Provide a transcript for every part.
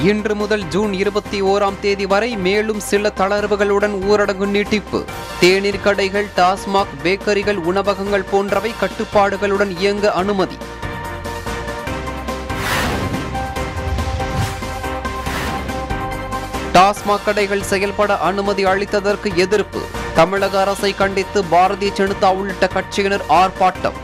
இன்று முதல் ஜூன் இருபத்தி ஓராம் தேதி வரை மேலும் சில தளர்வுகளுடன் ஊரடங்கு நீட்டிப்பு தேநீர் கடைகள் டாஸ்மாக் பேக்கரிகள் உணவகங்கள் போன்றவை கட்டுப்பாடுகளுடன் இயங்க அனுமதி டாஸ்மாக் கடைகள் செயல்பட அனுமதி அளித்ததற்கு எதிர்ப்பு தமிழக அரசை கண்டித்து பாரதிய ஜனதா உள்ளிட்ட கட்சியினர் ஆர்ப்பாட்டம்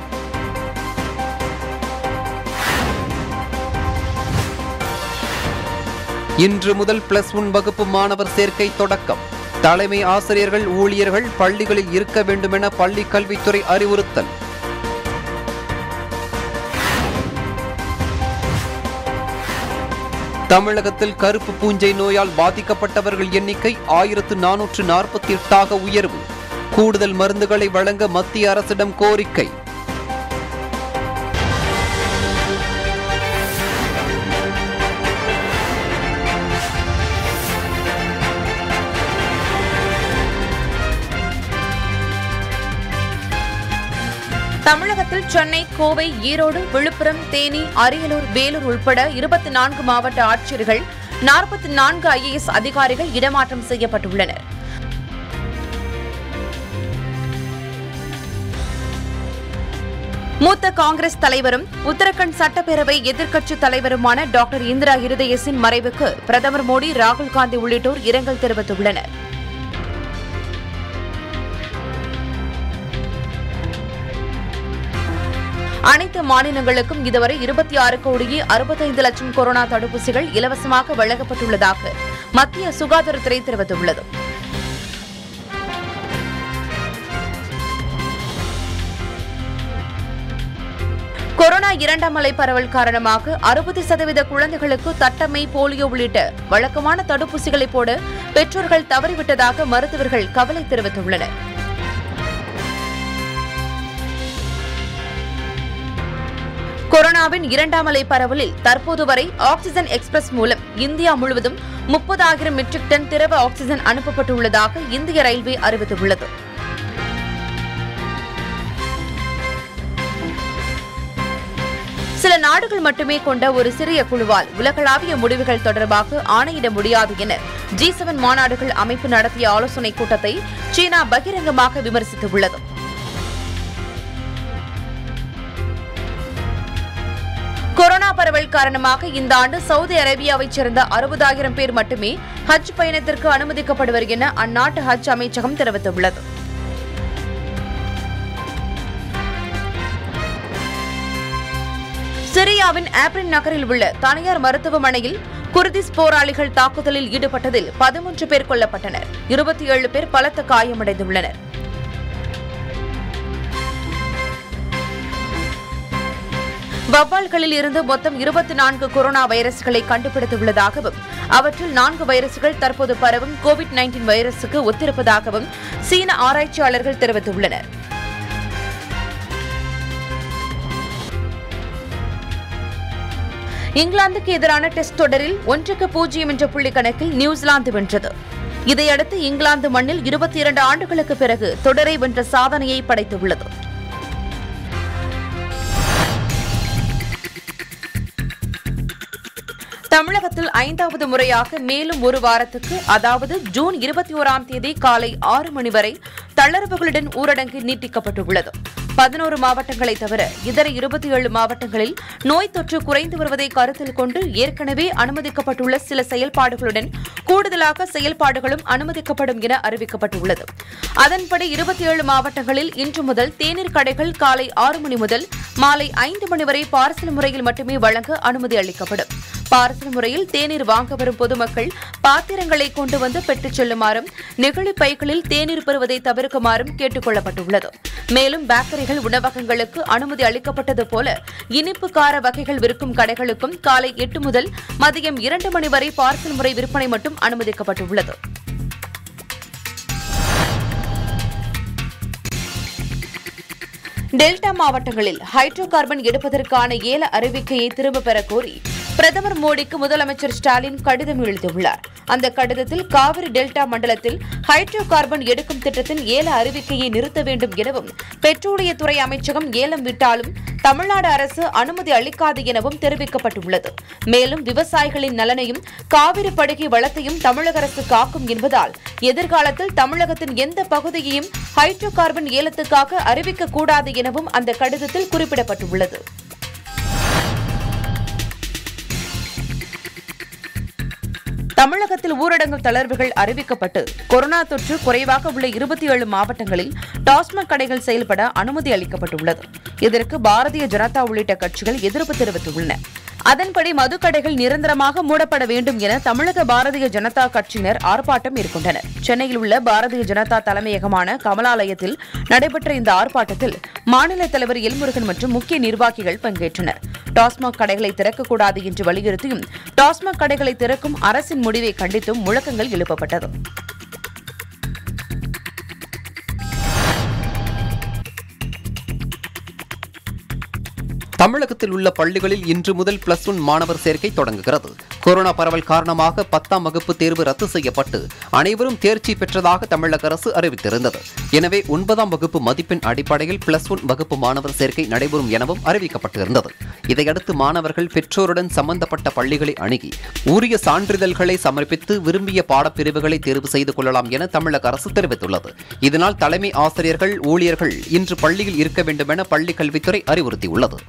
இன்று முதல் பிளஸ் ஒன் வகுப்பு மாணவர் சேர்க்கை தொடக்கம் தலைமை ஆசிரியர்கள் ஊழியர்கள் பள்ளிகளில் இருக்க வேண்டுமென பள்ளி கல்வித்துறை அறிவுறுத்தல் தமிழகத்தில் கருப்பு பூஞ்சை நோயால் பாதிக்கப்பட்டவர்கள் எண்ணிக்கை ஆயிரத்து நானூற்று நாற்பத்தி எட்டாக உயர்வு கூடுதல் மருந்துகளை வழங்க மத்திய அரசிடம் கோரிக்கை தமிழகத்தில் சென்னை கோவை ஈரோடு விழுப்புரம் தேனி அரியலூர் வேலூர் உட்பட இருபத்தி நான்கு மாவட்ட ஆட்சியர்கள் நாற்பத்தி நான்கு ஐஏஎஸ் அதிகாரிகள் இடமாற்றம் செய்யப்பட்டுள்ளனர் மூத்த காங்கிரஸ் தலைவரும் உத்தரகண்ட் சட்டப்பேரவை எதிர்க்கட்சித் தலைவருமான டாக்டர் இந்திரா இருதயசின் மறைவுக்கு பிரதமர் மோடி ராகுல் காந்தி உள்ளிட்டோர் இரங்கல் தெரிவித்துள்ளனர் அனைத்து மாநிலங்களுக்கும் இதுவரை இருபத்தி ஆறு கோடியே அறுபத்தைந்து லட்சம் கொரோனா தடுப்பூசிகள் இலவசமாக வழங்கப்பட்டுள்ளதாக மத்திய சுகாதாரத்துறை தெரிவித்துள்ளது கொரோனா இரண்டாம் அலை பரவல் காரணமாக அறுபது சதவீத குழந்தைகளுக்கு தட்டம்மை போலியோ உள்ளிட்ட வழக்கமான தடுப்பூசிகளை போட பெற்றோர்கள் தவறிவிட்டதாக மருத்துவர்கள் கவலை தெரிவித்துள்ளனர் கொரோனாவின் இரண்டாம் அலை பரவலில் தற்போது வரை ஆக்ஸிஜன் எக்ஸ்பிரஸ் மூலம் இந்தியா முழுவதும் முப்பதாயிரம் மெட்ரிக் டன் திரவ ஆக்ஸிஜன் அனுப்பப்பட்டுள்ளதாக இந்திய ரயில்வே அறிவித்துள்ளது சில நாடுகள் மட்டுமே கொண்ட ஒரு சிறிய குழுவால் உலகளாவிய முடிவுகள் தொடர்பாக ஆணையிட முடியாது என ஜி செவன் மாநாடுகள் அமைப்பு நடத்திய ஆலோசனைக் கூட்டத்தை சீனா பகிரங்கமாக விமர்சித்துள்ளது கொரோனா பரவல் காரணமாக இந்த ஆண்டு சவுதி அரேபியாவைச் சேர்ந்த அறுபதாயிரம் பேர் மட்டுமே ஹஜ் பயணத்திற்கு அனுமதிக்கப்படுவர் என அந்நாட்டு ஹஜ் அமைச்சகம் தெரிவித்துள்ளது சிரியாவின் ஆப்ரின் நகரில் உள்ள தனியார் மருத்துவமனையில் குர்திஸ் போராளிகள் தாக்குதலில் ஈடுபட்டதில் பதிமூன்று பேர் கொல்லப்பட்டனர் இருபத்தி ஏழு பேர் பலத்த காயமடைந்துள்ளனர் வவ்வால்களில் இருந்து மொத்தம் இருபத்தி நான்கு கொரோனா வைரஸ்களை கண்டுபிடித்துள்ளதாகவும் அவற்றில் நான்கு வைரசுகள் தற்போது பரவும் கோவிட் நைன்டீன் வைரசுக்கு ஒத்திருப்பதாகவும் சீன ஆராய்ச்சியாளர்கள் தெரிவித்துள்ளனர் இங்கிலாந்துக்கு எதிரான டெஸ்ட் தொடரில் ஒன்றுக்கு பூஜ்ஜியம் என்ற புள்ளி கணக்கில் நியூசிலாந்து வென்றது இதையடுத்து இங்கிலாந்து மண்ணில் இருபத்தி இரண்டு ஆண்டுகளுக்கு பிறகு தொடரை வென்ற சாதனையை படைத்துள்ளது தமிழகத்தில் ஐந்தாவது முறையாக மேலும் ஒரு வாரத்துக்கு அதாவது ஜூன் இருபத்தி ஓராம் தேதி காலை ஆறு மணி வரை தளர்வுகளுடன் ஊரடங்கு நீட்டிக்கப்பட்டுள்ளது பதினோரு மாவட்டங்களை தவிர இதர இருபத்தி ஏழு மாவட்டங்களில் நோய் தொற்று குறைந்து வருவதை கருத்தில் கொண்டு ஏற்கனவே அனுமதிக்கப்பட்டுள்ள சில செயல்பாடுகளுடன் கூடுதலாக செயல்பாடுகளும் அனுமதிக்கப்படும் என அறிவிக்கப்பட்டுள்ளது அதன்படி இருபத்தி ஏழு மாவட்டங்களில் இன்று முதல் தேநீர் கடைகள் காலை ஆறு மணி முதல் மாலை ஐந்து மணி வரை பார்சல் முறையில் மட்டுமே வழங்க அனுமதி அளிக்கப்படும் பார்சல் முறையில் தேநீர் வாங்க வரும் பொதுமக்கள் பாத்திரங்களை கொண்டு வந்து பெற்றுச் செல்லுமாறும் நெகிழி பைகளில் தேநீர் பெறுவதை தவிர்க்குமாறும் கேட்டுக் கொள்ளப்பட்டுள்ளது மேலும் பேக்கரிகள் உணவகங்களுக்கு அனுமதி அளிக்கப்பட்டது போல இனிப்பு கார வகைகள் விற்கும் கடைகளுக்கும் காலை எட்டு முதல் மதியம் இரண்டு மணி வரை பார்சல் முறை விற்பனை மட்டும் அனுமதிக்கப்பட்டுள்ளது டெல்டா மாவட்டங்களில் ஹைட்ரோ கார்பன் எடுப்பதற்கான ஏல அறிவிக்கையை திரும்பப் பெறக் கோரி பிரதமர் மோடிக்கு முதலமைச்சர் ஸ்டாலின் கடிதம் எழுதியுள்ளார் அந்த கடிதத்தில் காவிரி டெல்டா மண்டலத்தில் ஹைட்ரோ கார்பன் எடுக்கும் திட்டத்தின் ஏல அறிவிக்கையை நிறுத்த வேண்டும் எனவும் பெட்ரோலியத்துறை அமைச்சகம் ஏலம் விட்டாலும் தமிழ்நாடு அரசு அனுமதி அளிக்காது எனவும் தெரிவிக்கப்பட்டுள்ளது மேலும் விவசாயிகளின் நலனையும் காவிரி படுகை வளத்தையும் தமிழக அரசு காக்கும் என்பதால் எதிர்காலத்தில் தமிழகத்தின் எந்த பகுதியையும் ஹைட்ரோ கார்பன் ஏலத்துக்காக அறிவிக்க கூடாது எனவும் அந்த கடிதத்தில் குறிப்பிடப்பட்டுள்ளது தமிழகத்தில் ஊரடங்கு தளர்வுகள் அறிவிக்கப்பட்டு கொரோனா தொற்று குறைவாக உள்ள இருபத்தி ஏழு மாவட்டங்களில் டாஸ்மாக் கடைகள் செயல்பட அனுமதி அளிக்கப்பட்டுள்ளது இதற்கு பாரதிய ஜனதா உள்ளிட்ட கட்சிகள் எதிர்ப்பு தெரிவித்துள்ளன அதன்படி மதுக்கடைகள் நிரந்தரமாக மூடப்பட வேண்டும் என தமிழக பாரதிய ஜனதா கட்சியினர் ஆர்ப்பாட்டம் மேற்கொண்டனர் சென்னையில் உள்ள பாரதிய ஜனதா தலைமையகமான கமலாலயத்தில் நடைபெற்ற இந்த ஆர்ப்பாட்டத்தில் மாநில தலைவர் எல்முருகன் மற்றும் முக்கிய நிர்வாகிகள் பங்கேற்றனர் டாஸ்மாக் கடைகளை திறக்கக்கூடாது என்று வலியுறுத்தியும் டாஸ்மாக் கடைகளை திறக்கும் அரசின் முடிவை கண்டித்தும் முழக்கங்கள் எழுப்பப்பட்டது தமிழகத்தில் உள்ள பள்ளிகளில் இன்று முதல் பிளஸ் ஒன் மாணவர் சேர்க்கை தொடங்குகிறது கொரோனா பரவல் காரணமாக பத்தாம் வகுப்பு தேர்வு ரத்து செய்யப்பட்டு அனைவரும் தேர்ச்சி பெற்றதாக தமிழக அரசு அறிவித்திருந்தது எனவே ஒன்பதாம் வகுப்பு மதிப்பெண் அடிப்படையில் பிளஸ் ஒன் வகுப்பு மாணவர் சேர்க்கை நடைபெறும் எனவும் அறிவிக்கப்பட்டிருந்தது இதையடுத்து மாணவர்கள் பெற்றோருடன் சம்பந்தப்பட்ட பள்ளிகளை அணுகி உரிய சான்றிதழ்களை சமர்ப்பித்து விரும்பிய பாடப்பிரிவுகளை தேர்வு செய்து கொள்ளலாம் என தமிழக அரசு தெரிவித்துள்ளது இதனால் தலைமை ஆசிரியர்கள் ஊழியர்கள் இன்று பள்ளியில் இருக்க வேண்டும் என பள்ளிக் கல்வித்துறை அறிவுறுத்தியுள்ளது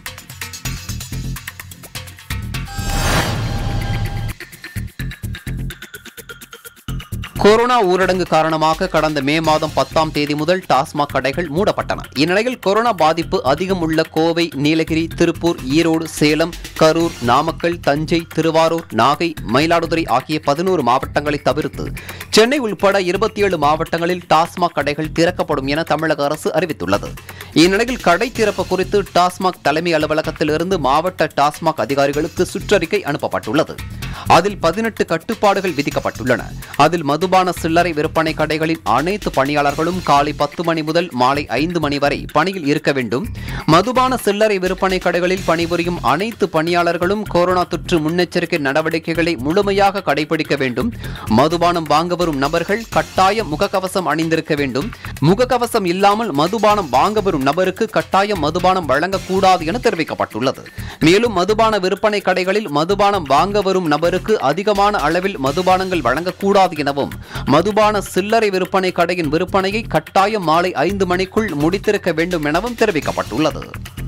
கொரோனா ஊரடங்கு காரணமாக கடந்த மே மாதம் பத்தாம் தேதி முதல் டாஸ்மாக் கடைகள் மூடப்பட்டன இந்நிலையில் கொரோனா பாதிப்பு அதிகம் உள்ள கோவை நீலகிரி திருப்பூர் ஈரோடு சேலம் கரூர் நாமக்கல் தஞ்சை திருவாரூர் நாகை மயிலாடுதுறை ஆகிய பதினோரு மாவட்டங்களை தவிர்த்து சென்னை உள்பட இருபத்தி ஏழு மாவட்டங்களில் டாஸ்மாக் கடைகள் திறக்கப்படும் என தமிழக அரசு அறிவித்துள்ளது இந்நிலையில் கடை திறப்பு குறித்து டாஸ்மாக் தலைமை அலுவலகத்திலிருந்து மாவட்ட டாஸ்மாக் அதிகாரிகளுக்கு சுற்றறிக்கை அனுப்பப்பட்டுள்ளது அதில் பதினெட்டு கட்டுப்பாடுகள் விதிக்கப்பட்டுள்ளன அதில் மதுபான சில்லறை விற்பனை கடைகளின் அனைத்து பணியாளர்களும் காலை பத்து மணி முதல் மாலை ஐந்து மணி வரை பணியில் இருக்க வேண்டும் மதுபான சில்லறை விற்பனை கடைகளில் பணிபுரியும் அனைத்து பணியாளர்களும் கொரோனா தொற்று முன்னெச்சரிக்கை நடவடிக்கைகளை முழுமையாக கடைபிடிக்க வேண்டும் மதுபானம் வாங்க வரும் நபர்கள் கட்டாய முகக்கவசம் அணிந்திருக்க வேண்டும் முகக்கவசம் இல்லாமல் மதுபானம் வாங்க வரும் நபருக்கு கட்டாயம் மதுபானம் வழங்கக்கூடாது என தெரிவிக்கப்பட்டுள்ளது மேலும் மதுபான விற்பனை கடைகளில் மதுபானம் வாங்க வரும் நபருக்கு அதிகமான அளவில் மதுபானங்கள் வழங்கக்கூடாது எனவும் மதுபான சில்லறை விற்பனை கடையின் விற்பனையை கட்டாயம் மாலை ஐந்து மணிக்குள் முடித்திருக்க வேண்டும் எனவும் தெரிவிக்கப்பட்டுள்ளது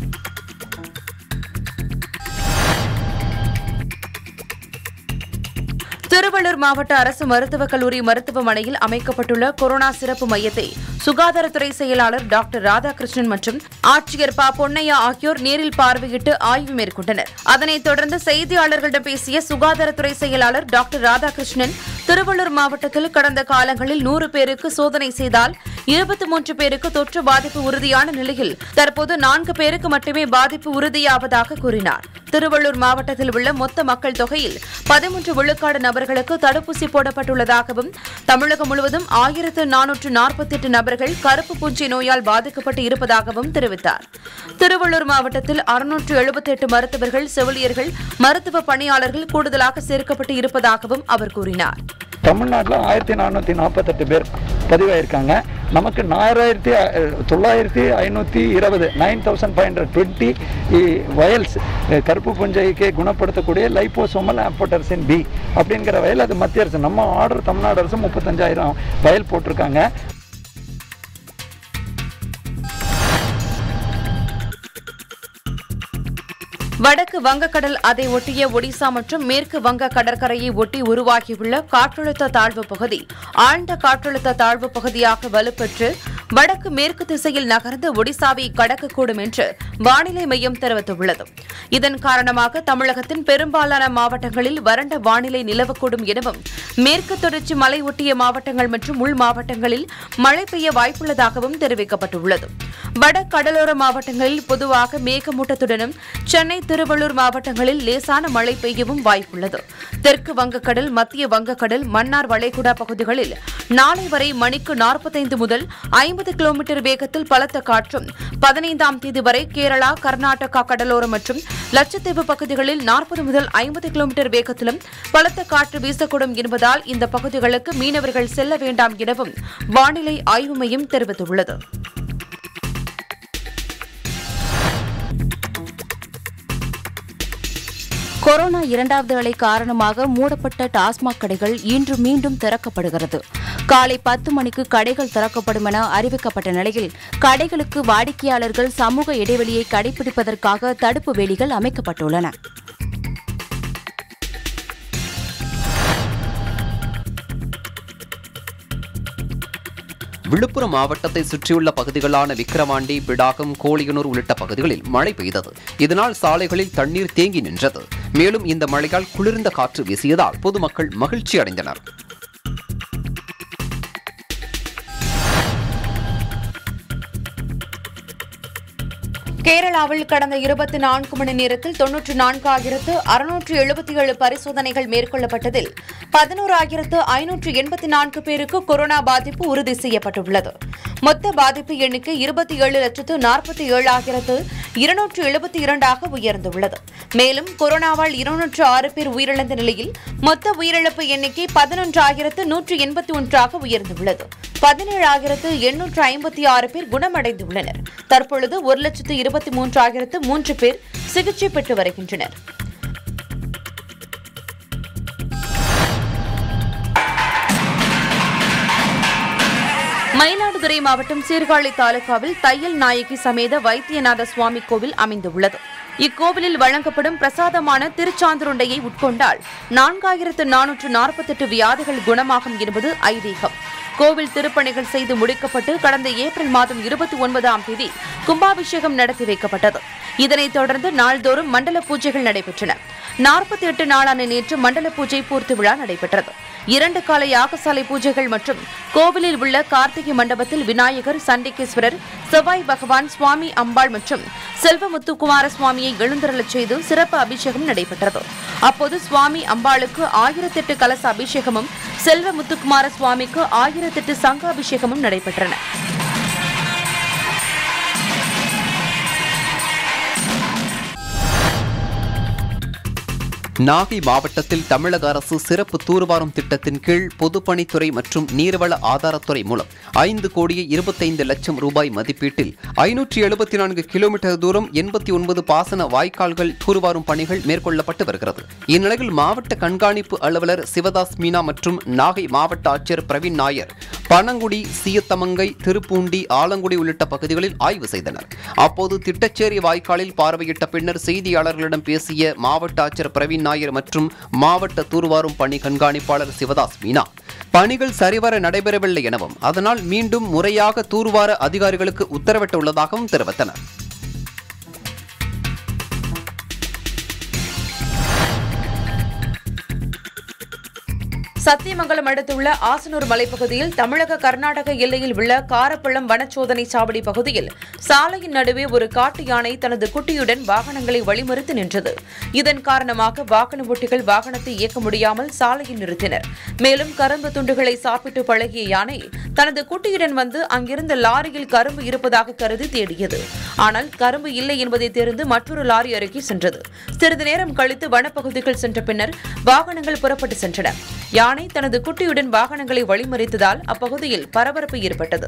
திருவள்ளூர் மாவட்ட அரசு மருத்துவக் கல்லூரி மருத்துவமனையில் அமைக்கப்பட்டுள்ள கொரோனா சிறப்பு மையத்தை சுகாதாரத்துறை செயலாளர் டாக்டர் ராதாகிருஷ்ணன் மற்றும் ஆட்சியர் ப பொன்னையா ஆகியோர் நேரில் பார்வையிட்டு ஆய்வு மேற்கொண்டனர் அதனைத் தொடர்ந்து செய்தியாளர்களிடம் பேசிய சுகாதாரத்துறை செயலாளர் டாக்டர் ராதாகிருஷ்ணன் திருவள்ளூர் மாவட்டத்தில் கடந்த காலங்களில் நூறு பேருக்கு சோதனை செய்தால் இருபத்தி மூன்று பேருக்கு தொற்று பாதிப்பு உறுதியான நிலையில் தற்போது நான்கு பேருக்கு மட்டுமே பாதிப்பு உறுதியாவதாக கூறினார் திருவள்ளூர் மாவட்டத்தில் உள்ள மொத்த மக்கள் தொகையில் பதிமூன்று விழுக்காடு நபர்களுக்கு தடுப்பூசி போடப்பட்டுள்ளதாகவும் தமிழகம் முழுவதும் ஆயிரத்து நானூற்று நாற்பத்தி எட்டு நபர்கள் கருப்பு பூஞ்சி நோயால் பாதிக்கப்பட்டு இருப்பதாகவும் தெரிவித்தார் திருவள்ளூர் மாவட்டத்தில் அறுநூற்று எழுபத்தி எட்டு மருத்துவர்கள் செவிலியர்கள் மருத்துவ பணியாளர்கள் கூடுதலாக சேர்க்கப்பட்டு இருப்பதாகவும் அவர் கூறினார் தமிழ்நாட்டில் ஆயிரத்தி நானூற்றி நாற்பத்தெட்டு பேர் பதிவாயிருக்காங்க நமக்கு நாலாயிரத்தி தொள்ளாயிரத்தி ஐநூற்றி இருபது nine thousand five hundred twenty vials கருப்பு புஞ்சைக்கு குணப்படுத்தக்கூடிய லைப்போசோமல் ஆம்போட்டர்சின் பி அப்படிங்கிற வயல் அது மத்திய அரசு நம்ம ஆர்டர் தமிழ்நாடு அரசு முப்பத்தஞ்சாயிரம் வயல் போட்டிருக்காங்க வடக்கு வங்கக்கடல் அதை ஒட்டிய ஒடிசா மற்றும் மேற்கு வங்க கடற்கரையை ஒட்டி உருவாகியுள்ள காற்றழுத்த தாழ்வு பகுதி ஆழ்ந்த காற்றழுத்த தாழ்வு பகுதியாக வலுப்பெற்று வடக்கு மேற்கு திசையில் நகர்ந்து ஒடிசாவை கடக்கக்கூடும் என்று வானிலை மையம் தெரிவித்துள்ளது இதன் காரணமாக தமிழகத்தின் பெரும்பாலான மாவட்டங்களில் வறண்ட வானிலை நிலவக்கூடும் எனவும் மேற்கு தொடர்ச்சி மலை ஒட்டிய மாவட்டங்கள் மற்றும் உள் மாவட்டங்களில் மழை பெய்ய வாய்ப்புள்ளதாகவும் தெரிவிக்கப்பட்டுள்ளது வட கடலோர மாவட்டங்களில் பொதுவாக மேகமூட்டத்துடனும் சென்னை திருவள்ளூர் மாவட்டங்களில் லேசான மழை பெய்யவும் வாய்ப்புள்ளது தெற்கு வங்கக்கடல் மத்திய வங்கக்கடல் மன்னார் வளைகுடா பகுதிகளில் நாளை வரை மணிக்கு நாற்பத்தைந்து முதல் ஐம்பது ஐம்பது கிலோமீட்டர் வேகத்தில் பலத்த காற்றும் பதினைந்தாம் தேதி வரை கேரளா கர்நாடகா கடலோரம் மற்றும் லட்சத்தீவு பகுதிகளில் நாற்பது முதல் ஐம்பது கிலோமீட்டர் வேகத்திலும் பலத்த காற்று வீசக்கூடும் என்பதால் இந்த பகுதிகளுக்கு மீனவர்கள் செல்ல வேண்டாம் எனவும் வானிலை ஆய்வு மையம் தெரிவித்துள்ளது கொரோனா இரண்டாவது அலை காரணமாக மூடப்பட்ட டாஸ்மாக் கடைகள் இன்று மீண்டும் திறக்கப்படுகிறது காலை பத்து மணிக்கு கடைகள் திறக்கப்படும் என அறிவிக்கப்பட்ட நிலையில் கடைகளுக்கு வாடிக்கையாளர்கள் சமூக இடைவெளியை கடைபிடிப்பதற்காக தடுப்பு வேலிகள் அமைக்கப்பட்டுள்ளன விழுப்புரம் மாவட்டத்தை சுற்றியுள்ள பகுதிகளான விக்கிரவாண்டி பிடாகம் கோழியனூர் உள்ளிட்ட பகுதிகளில் மழை பெய்தது இதனால் சாலைகளில் தண்ணீர் தேங்கி நின்றது மேலும் இந்த மழையால் குளிர்ந்த காற்று வீசியதால் பொதுமக்கள் மகிழ்ச்சி அடைந்தனர் கேரளாவில் கடந்த இருபத்தி நான்கு மணி நேரத்தில் தொன்னூற்று நான்காயிரத்து அறுநூற்று எழுபத்தி ஏழு பரிசோதனைகள் மேற்கொள்ளப்பட்டதில் பதினோராயிரத்து ஐநூற்று எண்பத்தி நான்கு பேருக்கு கொரோனா பாதிப்பு உறுதி செய்யப்பட்டுள்ளது மொத்த பாதிப்பு எண்ணிக்கை இருபத்தி ஏழு லட்சத்து நாற்பத்தி ஏழாயிரத்து இருநூற்று எழுபத்தி இரண்டாக உயர்ந்துள்ளது மேலும் கொரோனாவால் இருநூற்று ஆறு பேர் உயிரிழந்த நிலையில் மொத்த உயிரிழப்பு எண்ணிக்கை பதினொன்றாயிரத்து நூற்று எண்பத்தி ஒன்றாக உயர்ந்துள்ளது பதினேழாயிரத்து எண்ணூற்று ஐம்பத்தி ஆறு பேர் குணமடைந்துள்ளனர் தற்பொழுது ஒரு லட்சத்து இருபத்தி மூன்றாயிரத்து மூன்று பேர் சிகிச்சை பெற்று வருகின்றனர் மயிலாடுதுறை மாவட்டம் சீர்காழி தாலுகாவில் தையல் நாயகி சமேத வைத்தியநாத சுவாமி கோவில் அமைந்துள்ளது இக்கோவிலில் வழங்கப்படும் பிரசாதமான திருச்சாந்துருண்டையை உட்கொண்டால் நான்காயிரத்து நானூற்று நாற்பத்தெட்டு வியாதிகள் குணமாகும் என்பது ஐதீகம் கோவில் திருப்பணிகள் செய்து முடிக்கப்பட்டு கடந்த ஏப்ரல் மாதம் இருபத்தி ஒன்பதாம் தேதி கும்பாபிஷேகம் நடத்தி வைக்கப்பட்டது இதனைத் தொடர்ந்து நாள்தோறும் மண்டல பூஜைகள் நடைபெற்றன நாற்பத்தி எட்டு நாளான நேற்று மண்டல பூஜை பூர்த்தி விழா நடைபெற்றது இரண்டு கால யாகசாலை பூஜைகள் மற்றும் கோவிலில் உள்ள கார்த்திகை மண்டபத்தில் விநாயகர் சண்டிகேஸ்வரர் செவ்வாய் பகவான் சுவாமி அம்பாள் மற்றும் செல்வமுத்து குமார சுவாமியை எழுந்தருளச் செய்து சிறப்பு அபிஷேகம் நடைபெற்றது அப்போது சுவாமி அம்பாளுக்கு ஆயிரத்தெட்டு கலச அபிஷேகமும் செல்வமுத்துக்குமார சுவாமிக்கு ஆயிரத்தெட்டு சங்க அபிஷேகமும் நடைபெற்றன நாகை மாவட்டத்தில் தமிழக அரசு சிறப்பு தூர்வாரும் திட்டத்தின் கீழ் பொதுப்பணித்துறை மற்றும் நீர்வள ஆதாரத்துறை மூலம் ஐந்து கோடியே இருபத்தைந்து லட்சம் ரூபாய் மதிப்பீட்டில் ஐநூற்றி எழுபத்தி நான்கு கிலோமீட்டர் தூரம் எண்பத்தி ஒன்பது பாசன வாய்க்கால்கள் தூர்வாரும் பணிகள் மேற்கொள்ளப்பட்டு வருகிறது இந்நிலையில் மாவட்ட கண்காணிப்பு அலுவலர் சிவதாஸ் மீனா மற்றும் நாகை மாவட்ட ஆட்சியர் பிரவீன் நாயர் பனங்குடி சீயத்தமங்கை திருப்பூண்டி ஆலங்குடி உள்ளிட்ட பகுதிகளில் ஆய்வு செய்தனர் அப்போது திட்டச்சேரி வாய்க்காலில் பார்வையிட்ட பின்னர் செய்தியாளர்களிடம் பேசிய மாவட்ட ஆட்சியர் பிரவீன் நாயர் மற்றும் மாவட்ட தூர்வாரும் பணி கண்காணிப்பாளர் சிவதாஸ் மீனா பணிகள் சரிவர நடைபெறவில்லை எனவும் அதனால் மீண்டும் முறையாக தூர்வார அதிகாரிகளுக்கு உத்தரவிட்டுள்ளதாகவும் தெரிவித்தனர் சத்தியமங்கலம் அடுத்துள்ள ஆசனூர் மலைப்பகுதியில் தமிழக கர்நாடக எல்லையில் உள்ள காரப்பள்ளம் வனச்சோதனை சாவடி பகுதியில் சாலையின் நடுவே ஒரு காட்டு யானை தனது குட்டியுடன் வாகனங்களை வழிமறித்து நின்றது இதன் காரணமாக வாகன ஓட்டிகள் வாகனத்தை இயக்க முடியாமல் சாலையில் நிறுத்தினர் மேலும் கரும்பு துண்டுகளை சாப்பிட்டு பழகிய யானை தனது குட்டியுடன் வந்து அங்கிருந்த லாரியில் கரும்பு இருப்பதாக கருதி தேடியது ஆனால் கரும்பு இல்லை என்பதை தெரிந்து மற்றொரு லாரி அருகே சென்றது சிறிது நேரம் கழித்து வனப்பகுதிகள் சென்ற பின்னர் வாகனங்கள் புறப்பட்டு சென்றன யானை தனது குட்டியுடன் வாகனங்களை வழிமறித்ததால் அப்பகுதியில் பரபரப்பு ஏற்பட்டது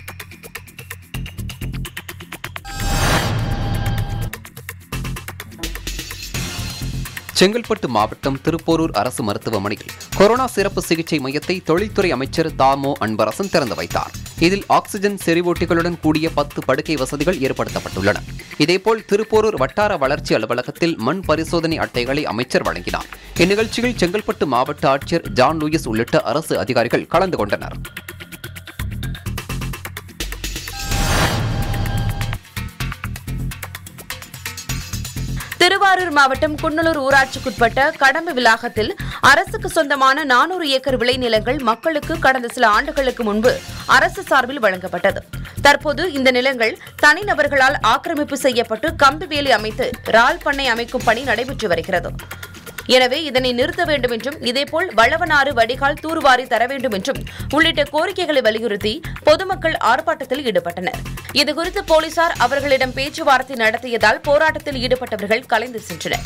செங்கல்பட்டு மாவட்டம் திருப்போரூர் அரசு மருத்துவமனையில் கொரோனா சிறப்பு சிகிச்சை மையத்தை தொழில்துறை அமைச்சர் தாமோ அன்பரசன் திறந்து வைத்தார் இதில் ஆக்ஸிஜன் செறிவூட்டிகளுடன் கூடிய பத்து படுக்கை வசதிகள் ஏற்படுத்தப்பட்டுள்ளன இதேபோல் திருப்போரூர் வட்டார வளர்ச்சி அலுவலகத்தில் மண் பரிசோதனை அட்டைகளை அமைச்சர் வழங்கினார் இந்நிகழ்ச்சியில் செங்கல்பட்டு மாவட்ட ஆட்சியர் ஜான் லூயிஸ் உள்ளிட்ட அரசு அதிகாரிகள் கலந்து கொண்டனர் திருவாரூர் மாவட்டம் குன்னலூர் ஊராட்சிக்குட்பட்ட கடம்பு விலாகத்தில் அரசுக்கு சொந்தமான நானூறு ஏக்கர் விளைநிலங்கள் மக்களுக்கு கடந்த சில ஆண்டுகளுக்கு முன்பு அரசு சார்பில் வழங்கப்பட்டது தற்போது இந்த நிலங்கள் தனிநபர்களால் ஆக்கிரமிப்பு செய்யப்பட்டு கம்பி வேலி அமைத்து இறால் பண்ணை அமைக்கும் பணி நடைபெற்று வருகிறது எனவே இதனை நிறுத்த வேண்டும் என்றும் இதேபோல் வளவனாறு வடிகால் தூர்வாரி தர வேண்டும் என்றும் உள்ளிட்ட கோரிக்கைகளை வலியுறுத்தி பொதுமக்கள் ஆர்ப்பாட்டத்தில் ஈடுபட்டனர் இதுகுறித்து போலீசார் அவர்களிடம் பேச்சுவார்த்தை நடத்தியதால் போராட்டத்தில் ஈடுபட்டவர்கள் கலைந்து சென்றனர்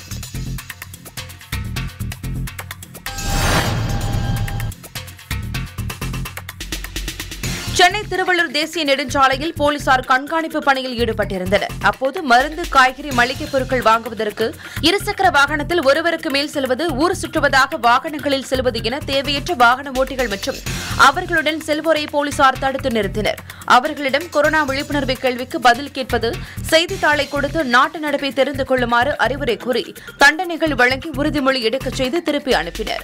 சென்னை திருவள்ளூர் தேசிய நெடுஞ்சாலையில் போலீசார் கண்காணிப்பு பணியில் ஈடுபட்டிருந்தனர் அப்போது மருந்து காய்கறி மளிகைப் பொருட்கள் வாங்குவதற்கு இருசக்கர வாகனத்தில் ஒருவருக்கு மேல் செல்வது ஊர் சுற்றுவதாக வாகனங்களில் செல்வது என தேவையற்ற வாகன ஓட்டிகள் மற்றும் அவர்களுடன் செல்வோரை போலீசார் தடுத்து நிறுத்தினர் அவர்களிடம் கொரோனா விழிப்புணர்வு கேள்விக்கு பதில் கேட்பது செய்தித்தாளை கொடுத்து நாட்டு நடப்பை தெரிந்து கொள்ளுமாறு அறிவுரை கூறி தண்டனைகள் வழங்கி உறுதிமொழி எடுக்கச் செய்து திருப்பி அனுப்பினர்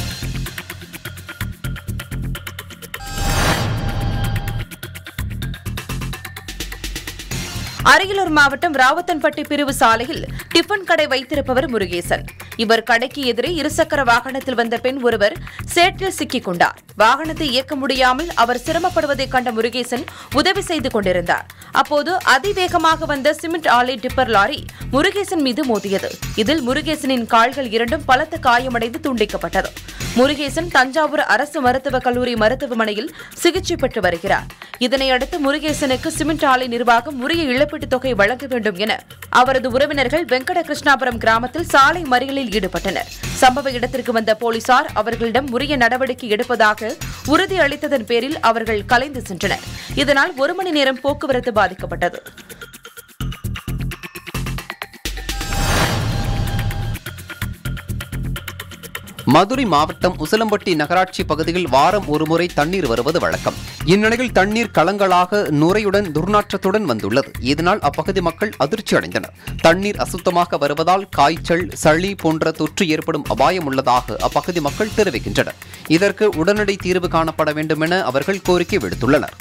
அரியலூர் மாவட்டம் ராவத்தன்பட்டி பிரிவு சாலையில் டிஃபன் கடை வைத்திருப்பவர் முருகேசன் இவர் கடைக்கு எதிரே இருசக்கர வாகனத்தில் வந்த பெண் ஒருவர் சேற்றில் சிக்கிக் கொண்டார் வாகனத்தை இயக்க முடியாமல் அவர் சிரமப்படுவதை கண்ட முருகேசன் உதவி செய்து கொண்டிருந்தார் அப்போது அதிவேகமாக வந்த சிமெண்ட் ஆலை டிப்பர் லாரி முருகேசன் மீது மோதியது இதில் முருகேசனின் கால்கள் இரண்டும் பலத்த காயமடைந்து துண்டிக்கப்பட்டது முருகேசன் தஞ்சாவூர் அரசு மருத்துவக் கல்லூரி மருத்துவமனையில் சிகிச்சை பெற்று வருகிறார் இதனையடுத்து முருகேசனுக்கு சிமெண்ட் ஆலை நிர்வாகம் உரிய இழப்பீட்டுத் தொகை வழங்க வேண்டும் என அவரது உறவினர்கள் வெங்கட கிருஷ்ணாபுரம் கிராமத்தில் சாலை மறியலில் ஈடுபட்டனர் சம்பவ இடத்திற்கு வந்த போலீசார் அவர்களிடம் உரிய நடவடிக்கை எடுப்பதாக உறுதி அளித்ததன் பேரில் அவர்கள் கலைந்து சென்றனர் இதனால் ஒரு மணி நேரம் போக்குவரத்து பாதிக்கப்பட்டது மதுரை மாவட்டம் உசிலம்பட்டி நகராட்சி பகுதியில் வாரம் ஒருமுறை தண்ணீர் வருவது வழக்கம் இந்நிலையில் தண்ணீர் கலங்களாக நுரையுடன் துர்நாற்றத்துடன் வந்துள்ளது இதனால் அப்பகுதி மக்கள் அதிர்ச்சி அடைந்தனர் தண்ணீர் அசுத்தமாக வருவதால் காய்ச்சல் சளி போன்ற தொற்று ஏற்படும் அபாயம் உள்ளதாக அப்பகுதி மக்கள் தெரிவிக்கின்றனர் இதற்கு உடனடி தீர்வு காணப்பட வேண்டும் என அவர்கள் கோரிக்கை விடுத்துள்ளனர்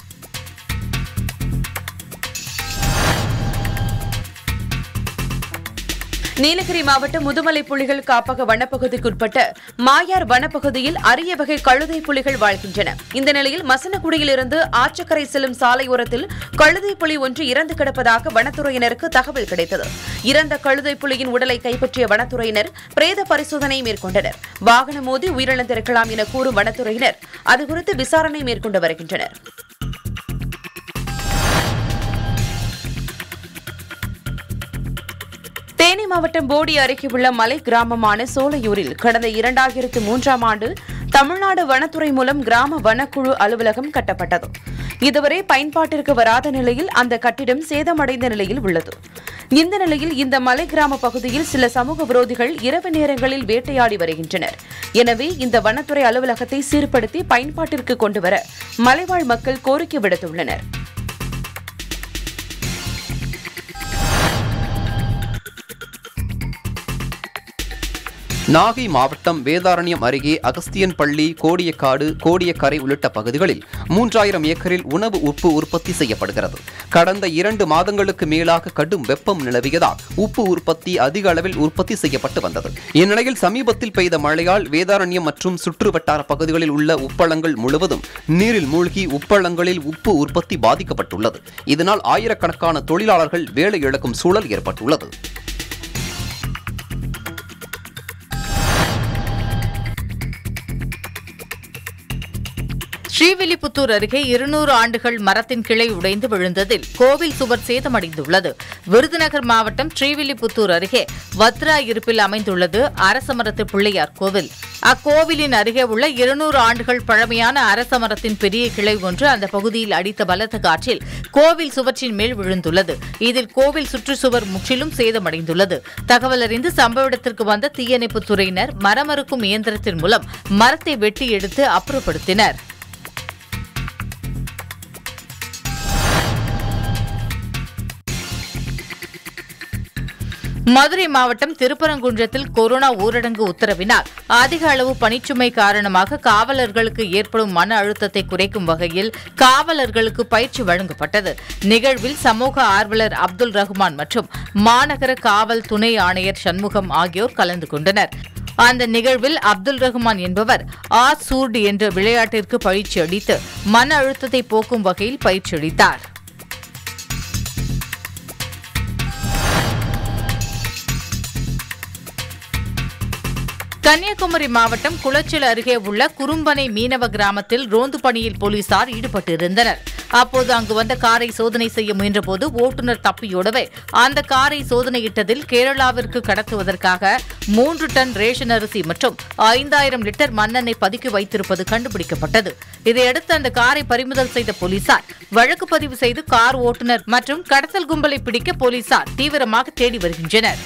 நீலகிரி மாவட்டம் முதுமலை புலிகள் காப்பக வனப்பகுதிக்குட்பட்ட மாயார் வனப்பகுதியில் அரிய வகை கழுதை புலிகள் வாழ்கின்றன இந்த நிலையில் மசனகுடியிலிருந்து ஆற்றக்கரை செல்லும் சாலையோரத்தில் கழுதை புலி ஒன்று இறந்து கிடப்பதாக வனத்துறையினருக்கு தகவல் கிடைத்தது இறந்த கழுதை புலியின் உடலை கைப்பற்றிய வனத்துறையினர் பிரேத பரிசோதனை மேற்கொண்டனர் வாகனம் மோதி உயிரிழந்திருக்கலாம் என கூறும் வனத்துறையினர் அதுகுறித்து விசாரணை மேற்கொண்டு வருகின்றனர் தேனி மாவட்டம் போடி அருகே உள்ள மலை கிராமமான சோலையூரில் கடந்த இரண்டாயிரத்து மூன்றாம் ஆண்டு தமிழ்நாடு வனத்துறை மூலம் கிராம வனக்குழு அலுவலகம் கட்டப்பட்டது இதுவரை பயன்பாட்டிற்கு வராத நிலையில் அந்த கட்டிடம் சேதமடைந்த நிலையில் உள்ளது இந்த நிலையில் இந்த மலை கிராம பகுதியில் சில சமூக விரோதிகள் இரவு நேரங்களில் வேட்டையாடி வருகின்றனர் எனவே இந்த வனத்துறை அலுவலகத்தை சீர்படுத்தி பயன்பாட்டிற்கு கொண்டுவர மலைவாழ் மக்கள் கோரிக்கை விடுத்துள்ளனர் நாகை மாவட்டம் வேதாரண்யம் அருகே அகஸ்தியன் பள்ளி கோடியக்காடு கோடியக்கரை உள்ளிட்ட பகுதிகளில் மூன்றாயிரம் ஏக்கரில் உணவு உப்பு உற்பத்தி செய்யப்படுகிறது கடந்த இரண்டு மாதங்களுக்கு மேலாக கடும் வெப்பம் நிலவியதால் உப்பு உற்பத்தி அதிக அளவில் உற்பத்தி செய்யப்பட்டு வந்தது இந்நிலையில் சமீபத்தில் பெய்த மழையால் வேதாரண்யம் மற்றும் சுற்றுவட்டார பகுதிகளில் உள்ள உப்பளங்கள் முழுவதும் நீரில் மூழ்கி உப்பளங்களில் உப்பு உற்பத்தி பாதிக்கப்பட்டுள்ளது இதனால் ஆயிரக்கணக்கான தொழிலாளர்கள் வேலை இழக்கும் சூழல் ஏற்பட்டுள்ளது ஸ்ரீவில்லிபுத்தூர் அருகே இருநூறு ஆண்டுகள் மரத்தின் கிளை உடைந்து விழுந்ததில் கோவில் சுவர் சேதமடைந்துள்ளது விருதுநகர் மாவட்டம் ஸ்ரீவில்லிபுத்தூர் அருகே வத்ரா இருப்பில் அமைந்துள்ளது அரசமரத்து பிள்ளையார் கோவில் அக்கோவிலின் அருகே உள்ள இருநூறு ஆண்டுகள் பழமையான அரசமரத்தின் பெரிய கிளை ஒன்று அந்த பகுதியில் அடித்த பலத்த காற்றில் கோவில் சுவற்றின் மேல் விழுந்துள்ளது இதில் கோவில் சுற்றுச்சுவர் முற்றிலும் சேதமடைந்துள்ளது தகவல் அறிந்து சம்பவ இடத்திற்கு வந்த தீயணைப்புத் துறையினர் மரமறுக்கும் இயந்திரத்தின் மூலம் மரத்தை வெட்டி எடுத்து அப்புறப்படுத்தினர் மதுரை மாவட்டம் திருப்பரங்குன்றத்தில் கொரோனா ஊரடங்கு உத்தரவினால் அதிக அளவு பணிச்சுமை காரணமாக காவலர்களுக்கு ஏற்படும் மன அழுத்தத்தை குறைக்கும் வகையில் காவலர்களுக்கு பயிற்சி வழங்கப்பட்டது நிகழ்வில் சமூக ஆர்வலர் அப்துல் ரஹ்மான் மற்றும் மாநகர காவல் துணை ஆணையர் சண்முகம் ஆகியோர் கலந்து கொண்டனர் அந்த நிகழ்வில் அப்துல் ரஹ்மான் என்பவர் ஆ சூர்டு என்ற விளையாட்டிற்கு பயிற்சி அளித்து மன அழுத்தத்தை போக்கும் வகையில் பயிற்சி அளித்தார் கன்னியாகுமரி மாவட்டம் குளச்சல் அருகே உள்ள குறும்பனை மீனவ கிராமத்தில் ரோந்து பணியில் போலீசார் ஈடுபட்டிருந்தனர் அப்போது அங்கு வந்த காரை சோதனை செய்ய முயன்றபோது ஓட்டுநர் தப்பியோடவே அந்த காரை சோதனையிட்டதில் கேரளாவிற்கு கடத்துவதற்காக மூன்று டன் ரேஷன் அரிசி மற்றும் ஐந்தாயிரம் லிட்டர் மண்ணெண்ணெய் பதுக்கி வைத்திருப்பது கண்டுபிடிக்கப்பட்டது இதையடுத்து அந்த காரை பறிமுதல் செய்த போலீசார் வழக்கு பதிவு செய்து கார் ஓட்டுநர் மற்றும் கடத்தல் கும்பலை பிடிக்க போலீசார் தீவிரமாக தேடி வருகின்றனர்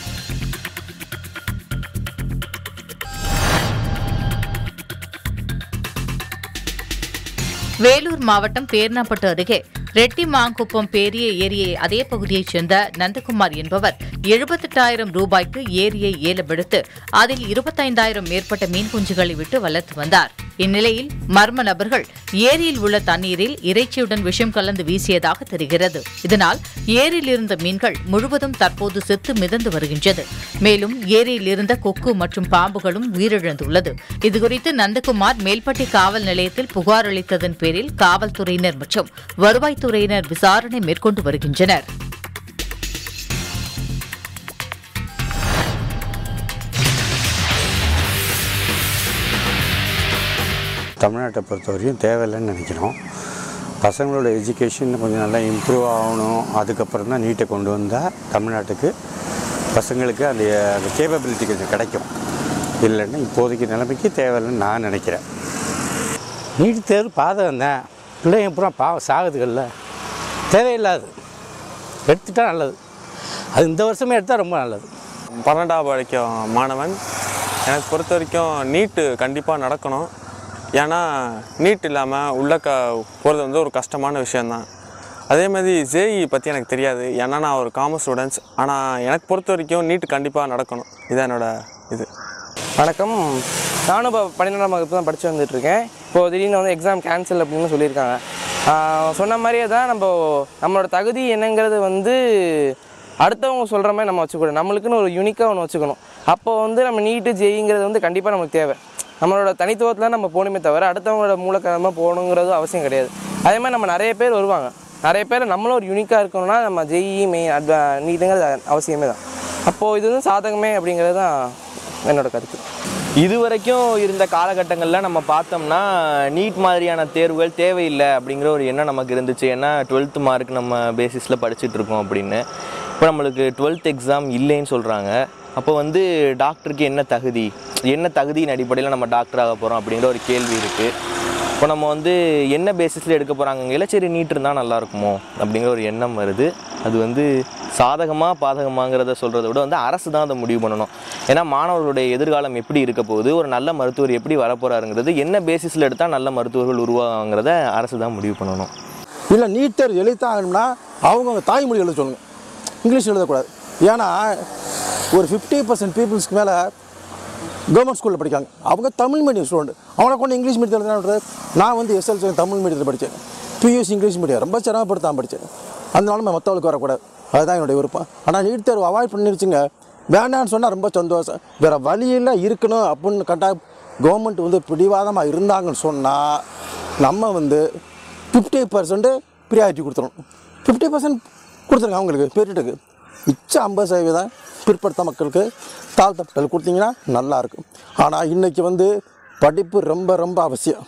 வேலூர் மாவட்டம் பேர்ணாப்பட்டு அருகே ரெட்டிமாங்குப்பம் பெரிய ஏரியை அதே பகுதியைச் சேர்ந்த நந்தகுமார் என்பவர் எழுபத்தெட்டாயிரம் ரூபாய்க்கு ஏரியை ஏலமெடுத்து அதில் இருபத்தைந்தாயிரம் மேற்பட்ட மீன் குஞ்சுகளை விட்டு வளர்த்து வந்தார் இந்நிலையில் மர்ம நபர்கள் ஏரியில் உள்ள தண்ணீரில் இறைச்சியுடன் விஷம் கலந்து வீசியதாக தெரிகிறது இதனால் ஏரியில் இருந்த மீன்கள் முழுவதும் தற்போது செத்து மிதந்து வருகின்றது மேலும் ஏரியில் இருந்த கொக்கு மற்றும் பாம்புகளும் உயிரிழந்துள்ளது இதுகுறித்து நந்தகுமார் மேல்பட்டி காவல் நிலையத்தில் புகார் அளித்ததன் பேரில் காவல்துறையினர் மற்றும் வருவாய்த்துறையினர் விசாரணை மேற்கொண்டு வருகின்றனர் தமிழ்நாட்டை பொறுத்த வரைக்கும் தேவையில்லைன்னு நினைக்கிறோம் பசங்களோட எஜுகேஷன் கொஞ்சம் நல்லா இம்ப்ரூவ் ஆகணும் அதுக்கப்புறம் தான் நீட்டை கொண்டு வந்தால் தமிழ்நாட்டுக்கு பசங்களுக்கு அந்த அந்த கேப்பபிலிட்டி கொஞ்சம் கிடைக்கும் இல்லைன்னா இப்போதைக்கு நிலைமைக்கு தேவையில்லைன்னு நான் நினைக்கிறேன் நீட் தேர்வு பாதகம் தான் பிள்ளைங்க பூரா பாவம் சாகுதுகள்ல தேவையில்லாது எடுத்துட்டா நல்லது அது இந்த வருஷமே எடுத்தால் ரொம்ப நல்லது பன்னெண்டாவது படிக்கும் மாணவன் எனக்கு பொறுத்த வரைக்கும் நீட்டு கண்டிப்பாக நடக்கணும் ஏன்னா நீட் இல்லாமல் உள்ள க போகிறது வந்து ஒரு கஷ்டமான விஷயந்தான் அதே மாதிரி ஜேஇ பற்றி எனக்கு தெரியாது ஏன்னா நான் ஒரு காமர்ஸ் ஸ்டூடெண்ட்ஸ் ஆனால் எனக்கு பொறுத்த வரைக்கும் நீட் கண்டிப்பாக நடக்கணும் இதான் என்னோட இது வணக்கம் நானும் இப்போ பன்னிரெண்டாம் வகுப்பு தான் படித்து வந்துட்டுருக்கேன் இப்போது திடீர்னு வந்து எக்ஸாம் கேன்சல் அப்படின்னு சொல்லியிருக்காங்க ஆஹ் சொன்ன மாதிரியே தான் நம்ம நம்மளோட தகுதி என்னங்கிறது வந்து அடுத்தவங்க சொல்கிற மாதிரி நம்ம வச்சுக்கூடாது நம்மளுக்குன்னு ஒரு யூனிக்காக ஒன்று வச்சுக்கணும் அப்போ வந்து நம்ம நீட்டு ஜெயிங்கிறது வந்து கண்டிப்பாக நமக்கு தேவை நம்மளோட தனித்துவத்தில் நம்ம போகணுமே தவிர அடுத்தவங்களோட மூலக்காரமாக போகணுங்கிறது அவசியம் கிடையாது அதே மாதிரி நம்ம நிறைய பேர் வருவாங்க நிறைய பேர் நம்மளும் ஒரு யூனிக்காக இருக்கணும்னா நம்ம ஜெய் மெயின் அட்வா நீட்டுங்கிறது அவசியமே தான் அப்போது இது வந்து சாதகமே அப்படிங்கிறது தான் என்னோட கருத்து இது வரைக்கும் இருந்த காலகட்டங்களில் நம்ம பார்த்தோம்னா நீட் மாதிரியான தேர்வுகள் தேவையில்லை அப்படிங்கிற ஒரு எண்ணம் நமக்கு இருந்துச்சு ஏன்னா டுவெல்த் மார்க் நம்ம பேசிஸில் படிச்சுட்டு இருக்கோம் அப்படின்னு இப்போ நம்மளுக்கு டுவெல்த் எக்ஸாம் இல்லைன்னு சொல்கிறாங்க அப்போ வந்து டாக்டருக்கு என்ன தகுதி என்ன தகுதியின் அடிப்படையில் நம்ம டாக்டர் ஆக போகிறோம் அப்படிங்கிற ஒரு கேள்வி இருக்குது இப்போ நம்ம வந்து என்ன பேசிஸில் எடுக்க போகிறாங்க சரி நீட் இருந்தால் நல்லா இருக்குமோ அப்படிங்கிற ஒரு எண்ணம் வருது அது வந்து சாதகமாக பாதகமாங்கிறத சொல்கிறத விட வந்து அரசு தான் அதை முடிவு பண்ணணும் ஏன்னா மாணவர்களுடைய எதிர்காலம் எப்படி இருக்க போகுது ஒரு நல்ல மருத்துவர் எப்படி வரப்போறாருங்கிறது என்ன பேசிஸில் எடுத்தால் நல்ல மருத்துவர்கள் உருவாங்கிறத அரசு தான் முடிவு பண்ணணும் இல்லை நீட் தேர்வு எழுத்தான் ஆகணும்னா அவங்க தாய்மொழி எழுத சொல்லணும் இங்கிலீஷ் எழுதக்கூடாது ஏன்னா ஒரு ஃபிஃப்டி பர்சன்ட் பீப்புள்ஸ்க்கு மேலே கவர்மெண்ட் ஸ்கூலில் படிக்காங்க அவங்க தமிழ் மீடியம் ஸ்டூடெண்ட் அவனை கொண்டு இங்கிலீஷ் மீடியத்தில் என்ன பண்ணுறது நான் வந்து எஸ்எல்சி தமிழ் மீடியத்தில் படித்தேன் பியூசி இங்கிலீஷ் மீடியம் ரொம்ப சிரமப்படுத்தான் படித்தேன் அதனால மற்றவங்களுக்கு வரக்கூடாது அதுதான் என்னுடைய விருப்பம் ஆனால் நீட் தேர்வு அவாய்ட் பண்ணிருச்சுங்க வேண்டாம்னு சொன்னால் ரொம்ப சந்தோஷம் வேறு வழியில் இருக்கணும் அப்படின்னு கட்டாயம் கவர்மெண்ட் வந்து பிடிவாதமாக இருந்தாங்கன்னு சொன்னால் நம்ம வந்து ஃபிஃப்டி பர்சன்ட் ப்ரியாரிட்டி கொடுத்துரும் ஃபிஃப்டி பர்சன்ட் கொடுத்துருங்க அவங்களுக்கு பெரிட்டுக்கு மிச்ச ஐம்பது சதவீதம் பிற்படுத்த மக்களுக்கு தாழ்த்தப்பட்டல் கொடுத்தீங்கன்னா நல்லாயிருக்கும் ஆனால் இன்றைக்கி வந்து படிப்பு ரொம்ப ரொம்ப அவசியம்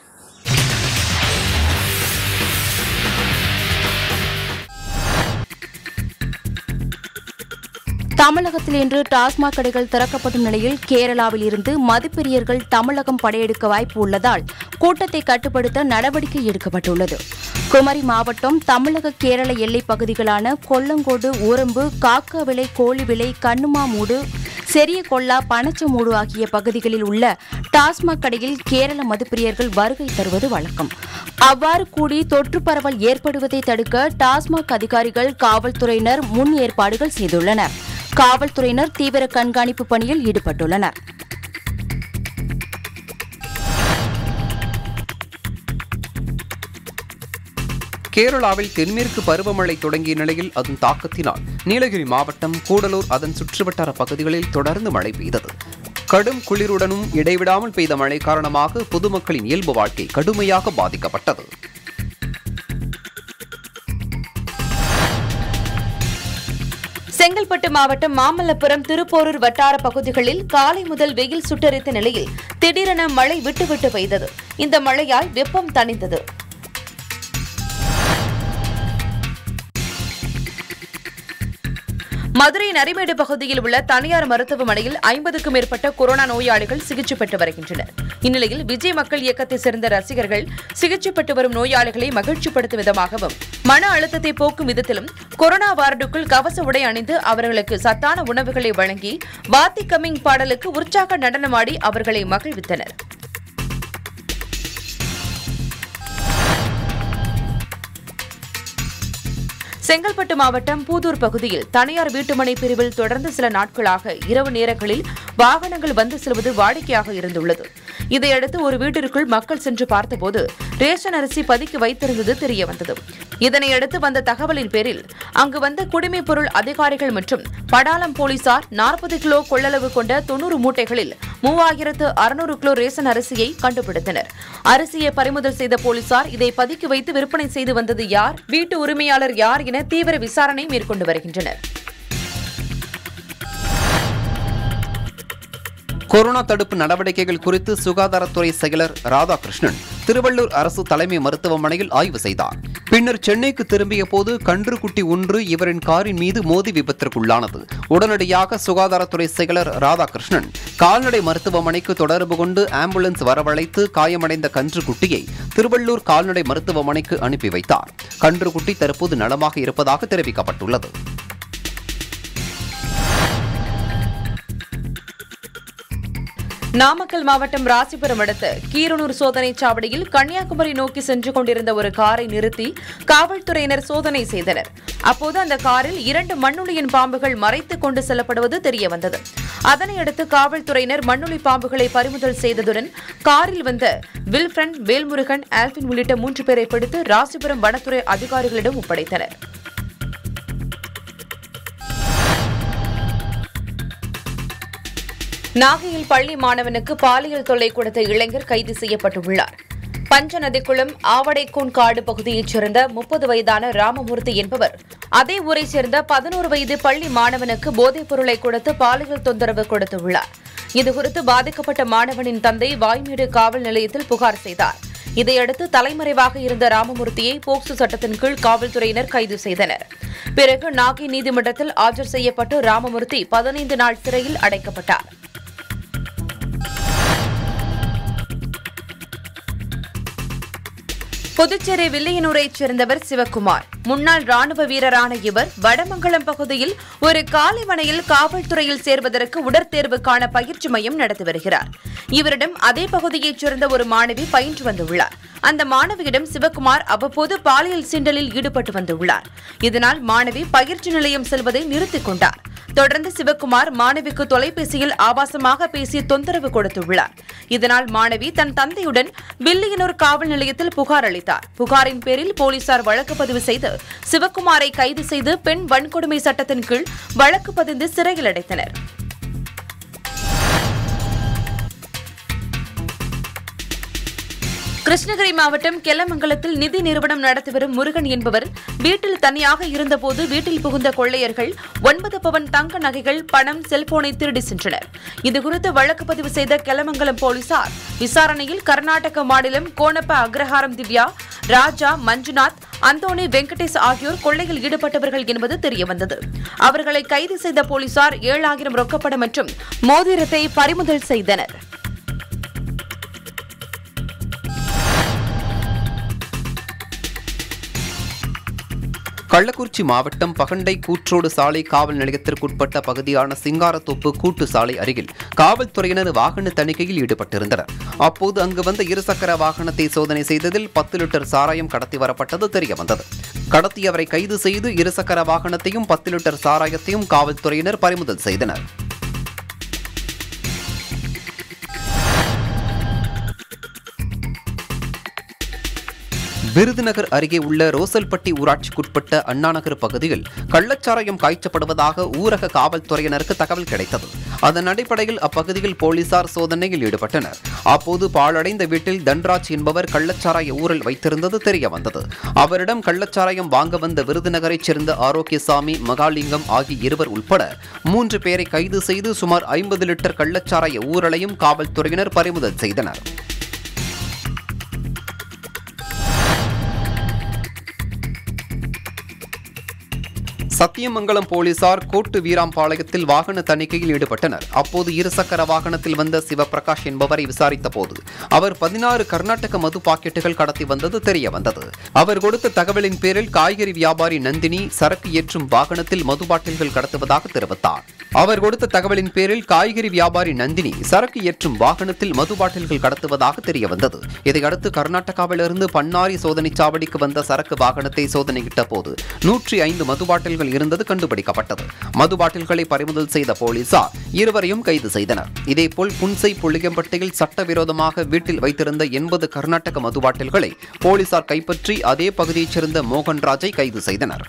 தமிழகத்தில் இன்று டாஸ்மாக் கடைகள் திறக்கப்படும் நிலையில் கேரளாவில் இருந்து மதுப்பிரியர்கள் தமிழகம் படையெடுக்க வாய்ப்பு உள்ளதால் கூட்டத்தை கட்டுப்படுத்த நடவடிக்கை எடுக்கப்பட்டுள்ளது குமரி மாவட்டம் தமிழக கேரள எல்லைப் பகுதிகளான கொல்லங்கோடு ஊரம்பு காக்காவிளை கோழிவிளை கண்ணுமாமூடு செரிய கொல்லா பனச்சமூடு ஆகிய பகுதிகளில் உள்ள டாஸ்மாக் கடையில் கேரள மதுப்பிரியர்கள் வருகை தருவது வழக்கம் அவ்வாறு கூடி தொற்று பரவல் ஏற்படுவதை தடுக்க டாஸ்மாக் அதிகாரிகள் காவல்துறையினர் முன் ஏற்பாடுகள் செய்துள்ளனர் காவல்துறையினர் தீவிர கண்காணிப்பு பணியில் ஈடுபட்டுள்ளனர் கேரளாவில் தென்மேற்கு பருவமழை தொடங்கிய நிலையில் அதன் தாக்கத்தினால் நீலகிரி மாவட்டம் கூடலூர் அதன் சுற்றுவட்டார பகுதிகளில் தொடர்ந்து மழை பெய்தது கடும் குளிருடனும் இடைவிடாமல் பெய்த மழை காரணமாக பொதுமக்களின் இயல்பு வாழ்க்கை கடுமையாக பாதிக்கப்பட்டது செங்கல்பட்டு மாவட்டம் மாமல்லபுரம் திருப்போரூர் வட்டார பகுதிகளில் காலை முதல் வெயில் சுட்டரித்த நிலையில் திடீரென மழை விட்டுவிட்டு பெய்தது இந்த மழையால் வெப்பம் தணிந்தது மதுரை நரிமேடு பகுதியில் உள்ள தனியார் மருத்துவமனையில் ஐம்பதுக்கும் மேற்பட்ட கொரோனா நோயாளிகள் சிகிச்சை பெற்று வருகின்றனர் இந்நிலையில் விஜய் மக்கள் இயக்கத்தை சேர்ந்த ரசிகர்கள் சிகிச்சை பெற்று வரும் நோயாளிகளை மகிழ்ச்சிப்படுத்தும் விதமாகவும் மன அழுத்தத்தை போக்கும் விதத்திலும் கொரோனா வார்டுக்குள் கவச உடை அணிந்து அவர்களுக்கு சத்தான உணவுகளை வழங்கி வாத்தி கம்மிங் பாடலுக்கு உற்சாக நடனமாடி அவர்களை மகிழ்வித்தனர் செங்கல்பட்டு மாவட்டம் பூதூர் பகுதியில் தனியார் வீட்டுமனை பிரிவில் தொடர்ந்து சில நாட்களாக இரவு நேரங்களில் வாகனங்கள் வந்து செல்வது வாடிக்கையாக இருந்துள்ளது இதையடுத்து ஒரு வீட்டிற்குள் மக்கள் சென்று பார்த்தபோது ரேஷன் அரிசி பதுக்கி வைத்திருந்தது தெரியவந்தது இதனையடுத்து வந்த தகவலின் பேரில் அங்கு வந்த குடிமைப் பொருள் அதிகாரிகள் மற்றும் படாலம் போலீசார் நாற்பது கிலோ கொள்ளளவு கொண்ட தொன்னூறு மூட்டைகளில் மூவாயிரத்து அறுநூறு கிலோ ரேஷன் அரிசியை கண்டுபிடித்தனர் அரிசியை பறிமுதல் செய்த போலீசார் இதை பதுக்கி வைத்து விற்பனை செய்து வந்தது யார் வீட்டு உரிமையாளர் யார் என தீவிர விசாரணை மேற்கொண்டு வருகின்றனர் கொரோனா தடுப்பு நடவடிக்கைகள் குறித்து சுகாதாரத்துறை செயலர் ராதாகிருஷ்ணன் திருவள்ளூர் அரசு தலைமை மருத்துவமனையில் ஆய்வு செய்தார் பின்னர் சென்னைக்கு திரும்பிய போது கன்றுக்குட்டி ஒன்று இவரின் காரின் மீது மோதி விபத்திற்குள்ளானது உடனடியாக சுகாதாரத்துறை செயலர் ராதாகிருஷ்ணன் கால்நடை மருத்துவமனைக்கு தொடர்பு கொண்டு ஆம்புலன்ஸ் வரவழைத்து காயமடைந்த கன்றுக்குட்டியை திருவள்ளூர் கால்நடை மருத்துவமனைக்கு அனுப்பி வைத்தார் கன்றுக்குட்டி தற்போது நலமாக இருப்பதாக தெரிவிக்கப்பட்டுள்ளது நாமக்கல் மாவட்டம் ராசிபுரம் அடுத்த கீரனூர் சோதனைச் சாவடியில் கன்னியாகுமரி நோக்கி சென்று கொண்டிருந்த ஒரு காரை நிறுத்தி காவல்துறையினர் சோதனை செய்தனர் அப்போது அந்த காரில் இரண்டு மண்ணுளியின் பாம்புகள் மறைத்துக் கொண்டு செல்லப்படுவது தெரியவந்தது அதனையடுத்து காவல்துறையினர் மண்ணுளி பாம்புகளை பறிமுதல் செய்ததுடன் காரில் வந்த வில்ஃப்ரண்ட் வேல்முருகன் ஆல்பின் உள்ளிட்ட மூன்று பேரை பிடித்து ராசிபுரம் வனத்துறை அதிகாரிகளிடம் ஒப்படைத்தனர் நாகையில் பள்ளி மாணவனுக்கு பாலியல் தொல்லை கொடுத்த இளைஞர் கைது செய்யப்பட்டுள்ளார் பஞ்சநதிக்குளம் ஆவடைக்கூன் காடு பகுதியைச் சேர்ந்த முப்பது வயதான ராமமூர்த்தி என்பவர் அதே ஊரைச் சேர்ந்த பதினோரு வயது பள்ளி மாணவனுக்கு போதைப் பொருளை கொடுத்து பாலியல் தொந்தரவு கொடுத்துள்ளார் இதுகுறித்து பாதிக்கப்பட்ட மாணவனின் தந்தை வாய்மேடு காவல் நிலையத்தில் புகார் செய்தார் இதையடுத்து தலைமறைவாக இருந்த ராமமூர்த்தியை போக்சோ சட்டத்தின் கீழ் காவல்துறையினர் கைது செய்தனர் பிறகு நாகை நீதிமன்றத்தில் ஆஜர் செய்யப்பட்டு ராமமூர்த்தி பதினைந்து நாள் சிறையில் அடைக்கப்பட்டார் புதுச்சேரி வில்லியனூரைச் சேர்ந்தவர் சிவக்குமார் முன்னாள் ராணுவ வீரரான இவர் வடமங்கலம் பகுதியில் ஒரு காலிமனையில் காவல்துறையில் சேர்வதற்கு உடற்தேர்வுக்கான பயிற்சி மையம் நடத்தி வருகிறார் இவரிடம் அதே பகுதியைச் சேர்ந்த ஒரு மாணவி பயின்று வந்துள்ளார் அந்த மாணவியிடம் சிவக்குமார் அவ்வப்போது பாலியல் சீண்டலில் ஈடுபட்டு வந்துள்ளார் இதனால் மாணவி பயிற்சி நிலையம் செல்வதை நிறுத்திக் கொண்டார் தொடர்ந்து சிவக்குமார் மாணவிக்கு தொலைபேசியில் ஆபாசமாக பேசி தொந்தரவு கொடுத்துள்ளார் இதனால் மாணவி தன் தந்தையுடன் வில்லியனூர் காவல் நிலையத்தில் புகார் அளித்தார் புகாரின் பேரில் போலீசார் வழக்கு பதிவு செய்து சிவக்குமாரை கைது செய்து பெண் வன்கொடுமை சட்டத்தின் கீழ் வழக்கு பதிந்து சிறையில் அடைத்தனர் கிருஷ்ணகிரி மாவட்டம் கெல்லமங்கலத்தில் நிதி நிறுவனம் நடத்தி வரும் முருகன் என்பவர் வீட்டில் தனியாக இருந்தபோது வீட்டில் புகுந்த கொள்ளையர்கள் ஒன்பது பவன் தங்க நகைகள் பணம் செல்போனை திருடி சென்றனர் இதுகுறித்து வழக்கு பதிவு செய்த கெலமங்கலம் போலீசார் விசாரணையில் கர்நாடக மாநிலம் கோணப்ப அக்ரஹாரம் திவ்யா ராஜா மஞ்சுநாத் அந்தோணி வெங்கடேஷ் ஆகியோர் கொள்ளையில் ஈடுபட்டவர்கள் என்பது தெரியவந்தது அவர்களை கைது செய்த போலீசார் ஏழாயிரம் ரொக்கப்படம் மற்றும் மோதிரத்தை பறிமுதல் செய்தனர் கள்ளக்குறிச்சி மாவட்டம் பகண்டை கூற்றோடு சாலை காவல் நிலையத்திற்குட்பட்ட பகுதியான சிங்காரத்தோப்பு கூட்டு சாலை அருகில் காவல்துறையினர் வாகன தணிக்கையில் ஈடுபட்டிருந்தனர் அப்போது அங்கு வந்த இருசக்கர வாகனத்தை சோதனை செய்ததில் பத்து லிட்டர் சாராயம் கடத்தி வரப்பட்டது தெரியவந்தது கடத்தியவரை கைது செய்து இருசக்கர வாகனத்தையும் பத்து லிட்டர் சாராயத்தையும் காவல்துறையினர் பறிமுதல் செய்தனர் விருதுநகர் அருகே உள்ள ரோசல்பட்டி ஊராட்சிக்குட்பட்ட அண்ணாநகர் பகுதியில் கள்ளச்சாராயம் காய்ச்சப்படுவதாக ஊரக காவல்துறையினருக்கு தகவல் கிடைத்தது அதன் அடிப்படையில் அப்பகுதியில் போலீசார் சோதனையில் ஈடுபட்டனர் அப்போது பாழடைந்த வீட்டில் தன்ராஜ் என்பவர் கள்ளச்சாராய ஊரல் வைத்திருந்தது தெரிய வந்தது அவரிடம் கள்ளச்சாராயம் வாங்க வந்த விருதுநகரைச் சேர்ந்த ஆரோக்கியசாமி மகாலிங்கம் ஆகிய இருவர் உட்பட மூன்று பேரை கைது செய்து சுமார் ஐம்பது லிட்டர் கள்ளச்சாராய ஊரலையும் காவல்துறையினர் பறிமுதல் செய்தனர் சத்தியமங்கலம் போலீசார் கோட்டு வீராம்பாளையத்தில் வாகன தணிக்கையில் ஈடுபட்டனர் அப்போது இருசக்கர வாகனத்தில் வந்த சிவபிரகாஷ் என்பவரை விசாரித்த போது அவர் பதினாறு கர்நாடக மது பாக்கெட்டுகள் கடத்தி வந்தது தெரிய வந்தது அவர் கொடுத்த தகவலின் பேரில் காய்கறி வியாபாரி நந்தினி சரக்கு ஏற்றும் வாகனத்தில் மது பாட்டில்கள் கடத்துவதாக தெரிவித்தார் அவர் கொடுத்த தகவலின் பேரில் காய்கறி வியாபாரி நந்தினி சரக்கு ஏற்றும் வாகனத்தில் மது பாட்டில்கள் கடத்துவதாக தெரிய வந்தது இதையடுத்து கர்நாடகாவிலிருந்து பன்னாரி சோதனைச் சாவடிக்கு வந்த சரக்கு வாகனத்தை சோதனையிட்ட போது நூற்றி ஐந்து மது பாட்டில்கள் இருந்தது கண்டுபிடிக்கப்பட்டது மது பாட்டில்களை பறிமுதல் செய்த போலீசார் இருவரையும் கைது செய்தனர் இதேபோல் புன்சை புளியம்பட்டியில் சட்டவிரோதமாக வீட்டில் வைத்திருந்த எண்பது கர்நாடக மது பாட்டில்களை போலீசார் கைப்பற்றி அதே பகுதியைச் சேர்ந்த மோகன்ராஜை கைது செய்தனர்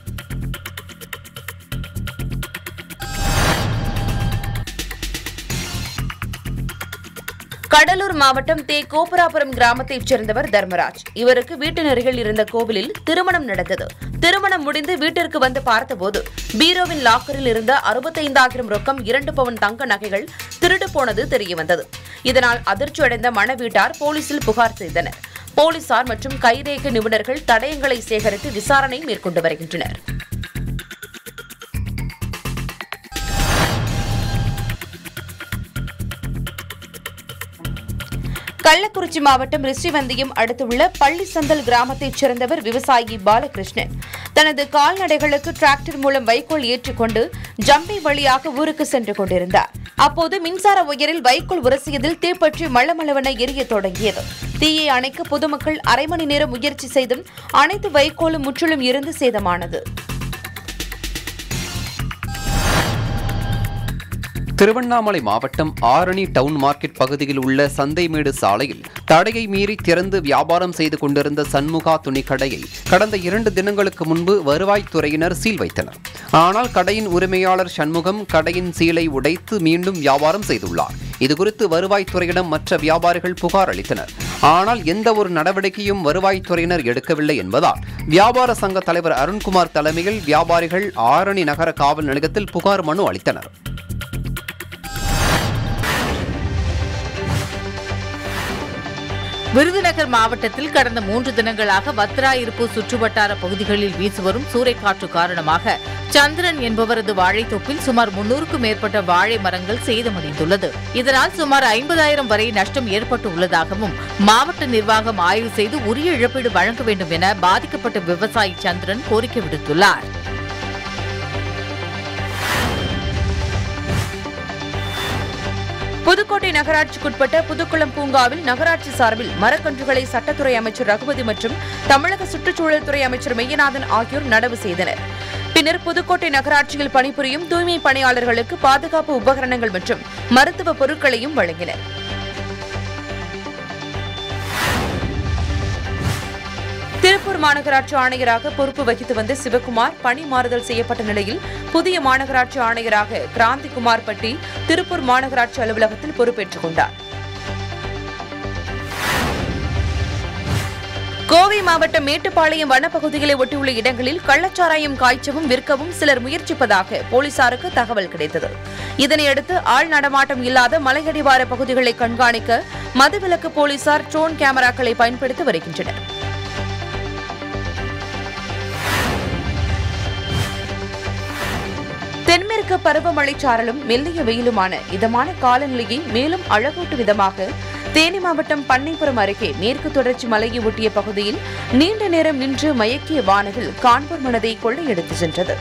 கடலூர் மாவட்டம் தே கோபுராபுரம் கிராமத்தைச் சேர்ந்தவர் தர்மராஜ் இவருக்கு வீட்டின் அருகில் இருந்த கோவிலில் திருமணம் நடந்தது திருமணம் முடிந்து வீட்டிற்கு வந்து பார்த்தபோது பீரோவின் லாக்கரில் இருந்த அறுபத்தைந்தாயிரம் ரொக்கம் இரண்டு பவுன் தங்க நகைகள் திருடு போனது தெரியவந்தது இதனால் அதிர்ச்சியடைந்த மணவீட்டார் போலீசில் புகார் செய்தனர் போலீசார் மற்றும் கைரேகை நிபுணர்கள் தடயங்களை சேகரித்து விசாரணை மேற்கொண்டு வருகின்றனர் கள்ளக்குறிச்சி மாவட்டம் ரிஷிவந்தியம் அடுத்துள்ள பள்ளிசந்தல் கிராமத்தைச் சேர்ந்தவர் விவசாயி பாலகிருஷ்ணன் தனது கால்நடைகளுக்கு டிராக்டர் மூலம் வைக்கோல் ஏற்றிக்கொண்டு ஜம்பை வழியாக ஊருக்கு சென்று கொண்டிருந்தார் அப்போது மின்சார உயரில் வைக்கோல் உரசியதில் தீப்பற்றி மளமளவென எரிய தொடங்கியது தீயை அணைக்க பொதுமக்கள் அரை மணி நேரம் முயற்சி செய்தும் அனைத்து வைக்கோலும் முற்றிலும் இருந்து சேதமானது திருவண்ணாமலை மாவட்டம் ஆரணி டவுன் மார்க்கெட் பகுதியில் உள்ள சந்தைமேடு சாலையில் தடையை மீறி திறந்து வியாபாரம் செய்து கொண்டிருந்த சண்முகா துணிக்கடையை கடந்த இரண்டு தினங்களுக்கு முன்பு வருவாய்த்துறையினர் சீல் வைத்தனர் ஆனால் கடையின் உரிமையாளர் சண்முகம் கடையின் சீலை உடைத்து மீண்டும் வியாபாரம் செய்துள்ளார் இதுகுறித்து வருவாய்த்துறையிடம் மற்ற வியாபாரிகள் புகார் அளித்தனர் ஆனால் எந்த ஒரு நடவடிக்கையும் வருவாய்த்துறையினர் எடுக்கவில்லை என்பதால் வியாபார சங்க தலைவர் அருண்குமார் தலைமையில் வியாபாரிகள் ஆரணி நகர காவல் நிலையத்தில் புகார் மனு அளித்தனர் விருதுநகர் மாவட்டத்தில் கடந்த மூன்று தினங்களாக வத்ராயிருப்பு சுற்றுவட்டார பகுதிகளில் வீசி வரும் சூறைக்காற்று காரணமாக சந்திரன் என்பவரது வாழைத்தோப்பில் சுமார் முன்னூறுக்கும் மேற்பட்ட வாழை மரங்கள் சேதமடைந்துள்ளது இதனால் சுமார் ஐம்பதாயிரம் வரை நஷ்டம் ஏற்பட்டு உள்ளதாகவும் மாவட்ட நிர்வாகம் ஆய்வு செய்து உரிய இழப்பீடு வழங்க வேண்டும் என பாதிக்கப்பட்ட விவசாயி சந்திரன் கோரிக்கை விடுத்துள்ளார் புதுக்கோட்டை நகராட்சிக்குட்பட்ட புதுக்குளம் பூங்காவில் நகராட்சி சார்பில் மரக்கன்றுகளை சட்டத்துறை அமைச்சர் ரகுபதி மற்றும் தமிழக சுற்றுச்சூழல் துறை அமைச்சர் மெய்யநாதன் ஆகியோர் நடவு செய்தனர் பின்னர் புதுக்கோட்டை நகராட்சியில் பணிபுரியும் தூய்மை பணியாளர்களுக்கு பாதுகாப்பு உபகரணங்கள் மற்றும் மருத்துவ பொருட்களையும் வழங்கினர் திருப்பூர் மாநகராட்சி ஆணையராக பொறுப்பு வகித்து வந்த சிவகுமார் பணி மாறுதல் செய்யப்பட்ட நிலையில் புதிய மாநகராட்சி ஆணையராக கிராந்திகுமார் பட்டி திருப்பூர் மாநகராட்சி அலுவலகத்தில் பொறுப்பேற்றுக் கொண்டார் கோவை மாவட்டம் மேட்டுப்பாளையம் வனப்பகுதிகளை ஒட்டியுள்ள இடங்களில் கள்ளச்சாராயம் காய்ச்சவும் விற்கவும் சிலர் முயற்சிப்பதாக போலீசாருக்கு தகவல் கிடைத்தது இதனையடுத்து ஆள் நடமாட்டம் இல்லாத மலையடிவார பகுதிகளை கண்காணிக்க மதுவிலக்கு போலீசார் ட்ரோன் கேமராக்களை பயன்படுத்தி வருகின்றனர் தென்மேற்கு பருவமழை சாரலும் மெல்லிய வெயிலுமான இதமான காலநிலையை மேலும் அழகூட்டு விதமாக தேனி மாவட்டம் பண்ணைப்புறம் அருகே மேற்கு தொடர்ச்சி மலையை ஒட்டிய பகுதியில் நீண்ட நேரம் நின்று மயக்கிய வானவில் காண்போர் மனதை கொள்ளையடித்து சென்றது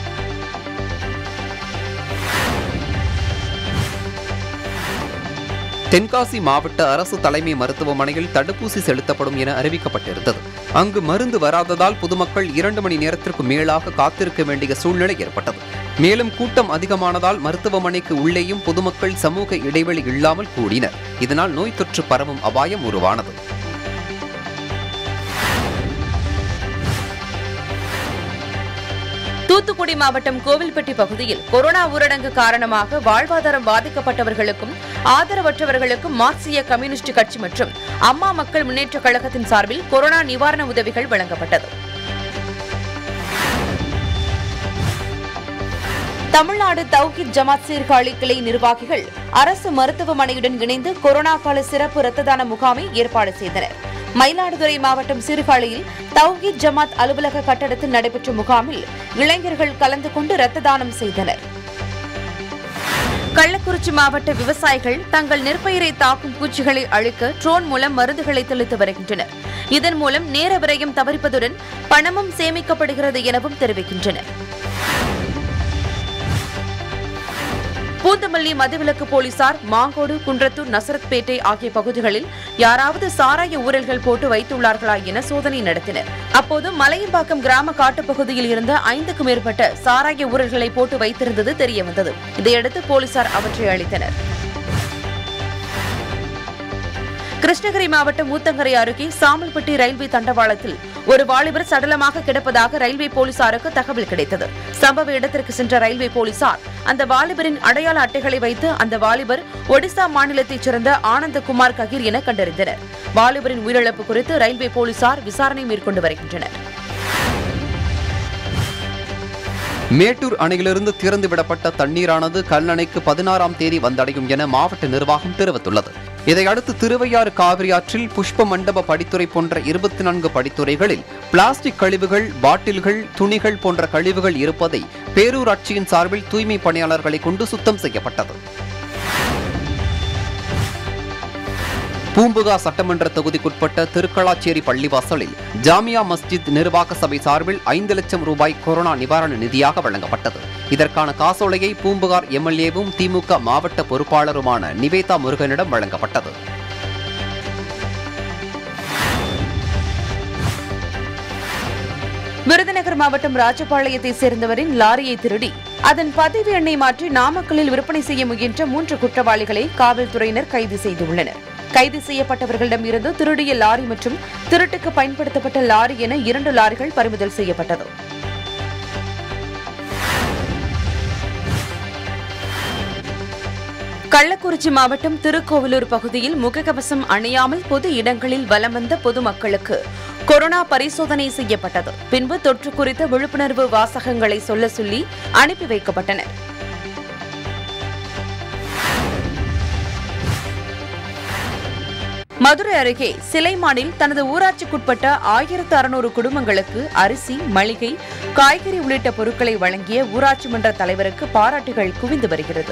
தென்காசி மாவட்ட அரசு தலைமை மருத்துவமனையில் தடுப்பூசி செலுத்தப்படும் என அறிவிக்கப்பட்டிருந்தது அங்கு மருந்து வராததால் பொதுமக்கள் இரண்டு மணி நேரத்திற்கு மேலாக காத்திருக்க வேண்டிய சூழ்நிலை ஏற்பட்டது மேலும் கூட்டம் அதிகமானதால் மருத்துவமனைக்கு உள்ளேயும் பொதுமக்கள் சமூக இடைவெளி இல்லாமல் கூடினர் இதனால் நோய் தொற்று பரவும் அபாயம் உருவானது தூத்துக்குடி மாவட்டம் கோவில்பட்டி பகுதியில் கொரோனா ஊரடங்கு காரணமாக வாழ்வாதாரம் பாதிக்கப்பட்டவர்களுக்கும் ஆதரவற்றவர்களுக்கும் மார்க்சிய கம்யூனிஸ்ட் கட்சி மற்றும் அம்மா மக்கள் முன்னேற்றக் கழகத்தின் சார்பில் கொரோனா நிவாரண உதவிகள் வழங்கப்பட்டது தமிழ்நாடு தௌஹித் ஜமாத் சீர்காழி கிளை நிர்வாகிகள் அரசு மருத்துவமனையுடன் இணைந்து கொரோனா கால சிறப்பு இரத்த தான முகாமை ஏற்பாடு செய்தனர் மயிலாடுதுறை மாவட்டம் சீர்காழியில் தௌஹித் ஜமாத் அலுவலக கட்டடத்தில் நடைபெற்ற முகாமில் இளைஞர்கள் கலந்து கொண்டு இரத்த தானம் செய்தனர் கள்ளக்குறிச்சி மாவட்ட விவசாயிகள் தங்கள் நெற்பயிரை தாக்கும் பூச்சிகளை அழிக்க ட்ரோன் மூலம் மருந்துகளை தெளித்து வருகின்றனர் இதன் மூலம் நேர விரயம் தவிர்ப்பதுடன் பணமும் சேமிக்கப்படுகிறது எனவும் தெரிவிக்கின்றனர் பூந்தமல்லி மதுவிலக்கு போலீசார் மாங்கோடு குன்றத்தூர் நசரத்பேட்டை ஆகிய பகுதிகளில் யாராவது சாராய ஊழல்கள் போட்டு வைத்துள்ளார்களா என சோதனை நடத்தினர் அப்போது மலையம்பாக்கம் கிராம காட்டுப்பகுதியில் இருந்த ஐந்துக்கும் மேற்பட்ட சாராய ஊழல்களை போட்டு வைத்திருந்தது தெரியவந்தது இதையடுத்து போலீசார் அவற்றை அளித்தனர் கிருஷ்ணகிரி மாவட்டம் ஊத்தங்கரை அருகே சாமல்பட்டி ரயில்வே தண்டவாளத்தில் ஒரு வாலிபர் சடலமாக கிடப்பதாக ரயில்வே போலீசாருக்கு தகவல் கிடைத்தது சம்பவ இடத்திற்கு சென்ற ரயில்வே போலீசார் அந்த வாலிபரின் அடையாள அட்டைகளை வைத்து அந்த வாலிபர் ஒடிசா மாநிலத்தைச் சேர்ந்த ஆனந்தகுமார் ககீர் என கண்டறிந்தனர் வாலிபரின் உயிரிழப்பு குறித்து ரயில்வே போலீசார் விசாரணை மேற்கொண்டு வருகின்றனர் மேட்டூர் அணையிலிருந்து திறந்துவிடப்பட்ட தண்ணீரானது கல்லணைக்கு பதினாறாம் தேதி வந்தடையும் என மாவட்ட நிர்வாகம் தெரிவித்துள்ளது இதையடுத்து திருவையாறு காவிரி ஆற்றில் புஷ்ப மண்டப படித்துறை போன்ற இருபத்தி நான்கு படித்துறைகளில் பிளாஸ்டிக் கழிவுகள் பாட்டில்கள் துணிகள் போன்ற கழிவுகள் இருப்பதை பேரூராட்சியின் சார்பில் தூய்மை பணியாளர்களை கொண்டு சுத்தம் செய்யப்பட்டது பூம்புகா சட்டமன்ற தொகுதிக்குட்பட்ட திருக்களாச்சேரி பள்ளிவாசலில் ஜாமியா மஸ்ஜித் நிர்வாக சபை சார்பில் ஐந்து லட்சம் ரூபாய் கொரோனா நிவாரண நிதியாக வழங்கப்பட்டது இதற்கான காசோலையை பூம்புகார் எம்எல்ஏவும் திமுக மாவட்ட பொறுப்பாளருமான நிவேதா முருகனிடம் வழங்கப்பட்டது விருதுநகர் மாவட்டம் ராஜபாளையத்தை சேர்ந்தவரின் லாரியை திருடி அதன் பதிவு எண்ணை மாற்றி நாமக்கல்லில் விற்பனை செய்ய முயன்ற மூன்று குற்றவாளிகளை காவல்துறையினர் கைது செய்துள்ளனர் கைது செய்யப்பட்டவர்களிடம் இருந்து திருடிய லாரி மற்றும் திருட்டுக்கு பயன்படுத்தப்பட்ட லாரி என இரண்டு லாரிகள் பறிமுதல் செய்யப்பட்டது கள்ளக்குறிச்சி மாவட்டம் திருக்கோவிலூர் பகுதியில் முகக்கவசம் அணியாமல் பொது இடங்களில் வலம் வந்த பொதுமக்களுக்கு கொரோனா பரிசோதனை செய்யப்பட்டது பின்பு தொற்று குறித்த விழிப்புணர்வு வாசகங்களை சொல்ல சொல்லி அனுப்பி வைக்கப்பட்டனர் மதுரை அருகே சிலைமானில் தனது ஊராட்சிக்குட்பட்ட ஆயிரத்து அறுநூறு குடும்பங்களுக்கு அரிசி மளிகை காய்கறி உள்ளிட்ட பொருட்களை வழங்கிய ஊராட்சி மன்ற தலைவருக்கு பாராட்டுகள் குவிந்து வருகிறது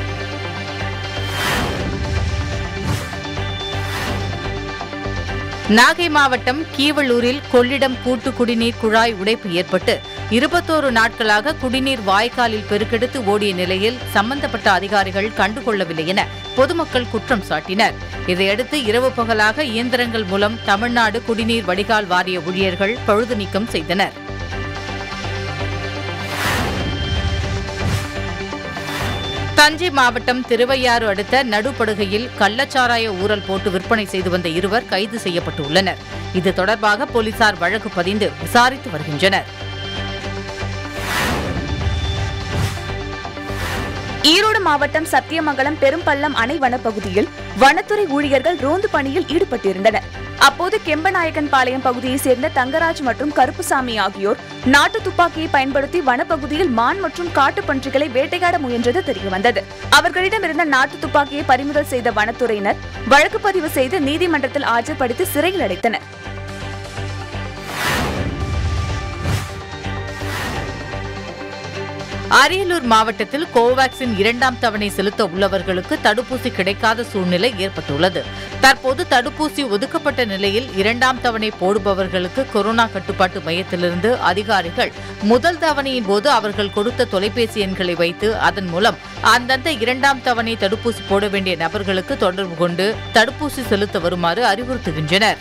நாகை மாவட்டம் கீவளூரில் கொள்ளிடம் கூட்டு குடிநீர் குழாய் உடைப்பு ஏற்பட்டு இருபத்தோரு நாட்களாக குடிநீர் வாய்க்காலில் பெருக்கெடுத்து ஓடிய நிலையில் சம்பந்தப்பட்ட அதிகாரிகள் கண்டுகொள்ளவில்லை என பொதுமக்கள் குற்றம் சாட்டினர் இதையடுத்து இரவு பகலாக இயந்திரங்கள் மூலம் தமிழ்நாடு குடிநீர் வடிகால் வாரிய ஊழியர்கள் பழுது நீக்கம் செய்தனர் தஞ்சை மாவட்டம் திருவையாறு அடுத்த நடுப்படுகையில் கள்ளச்சாராய ஊரல் போட்டு விற்பனை செய்து வந்த இருவர் கைது செய்யப்பட்டுள்ளனர் இது தொடர்பாக போலீசார் வழக்கு பதிந்து விசாரித்து வருகின்றனர் ஈரோடு மாவட்டம் சத்தியமங்கலம் பெரும்பள்ளம் அணை வனப்பகுதியில் வனத்துறை ஊழியர்கள் ரோந்து பணியில் ஈடுபட்டிருந்தனர் அப்போது கெம்பநாயக்கன் பாளையம் பகுதியைச் சேர்ந்த தங்கராஜ் மற்றும் கருப்புசாமி ஆகியோர் நாட்டு துப்பாக்கியை பயன்படுத்தி வனப்பகுதியில் மான் மற்றும் காட்டுப் பன்றிகளை வேட்டையாட முயன்றது தெரியவந்தது அவர்களிடமிருந்த நாட்டு துப்பாக்கியை பறிமுதல் செய்த வனத்துறையினர் வழக்கு பதிவு செய்து நீதிமன்றத்தில் ஆஜர்படுத்தி சிறையில் அடைத்தனர் அரியலூர் மாவட்டத்தில் கோவாக்சின் இரண்டாம் தவணை செலுத்த உள்ளவர்களுக்கு தடுப்பூசி கிடைக்காத சூழ்நிலை ஏற்பட்டுள்ளது தற்போது தடுப்பூசி ஒதுக்கப்பட்ட நிலையில் இரண்டாம் தவணை போடுபவர்களுக்கு கொரோனா கட்டுப்பாட்டு மையத்திலிருந்து அதிகாரிகள் முதல் தவணையின் போது அவர்கள் கொடுத்த தொலைபேசி எண்களை வைத்து அதன் மூலம் அந்தந்த இரண்டாம் தவணை தடுப்பூசி போட வேண்டிய நபர்களுக்கு தொடர்பு கொண்டு தடுப்பூசி செலுத்த வருமாறு அறிவுறுத்துகின்றனர்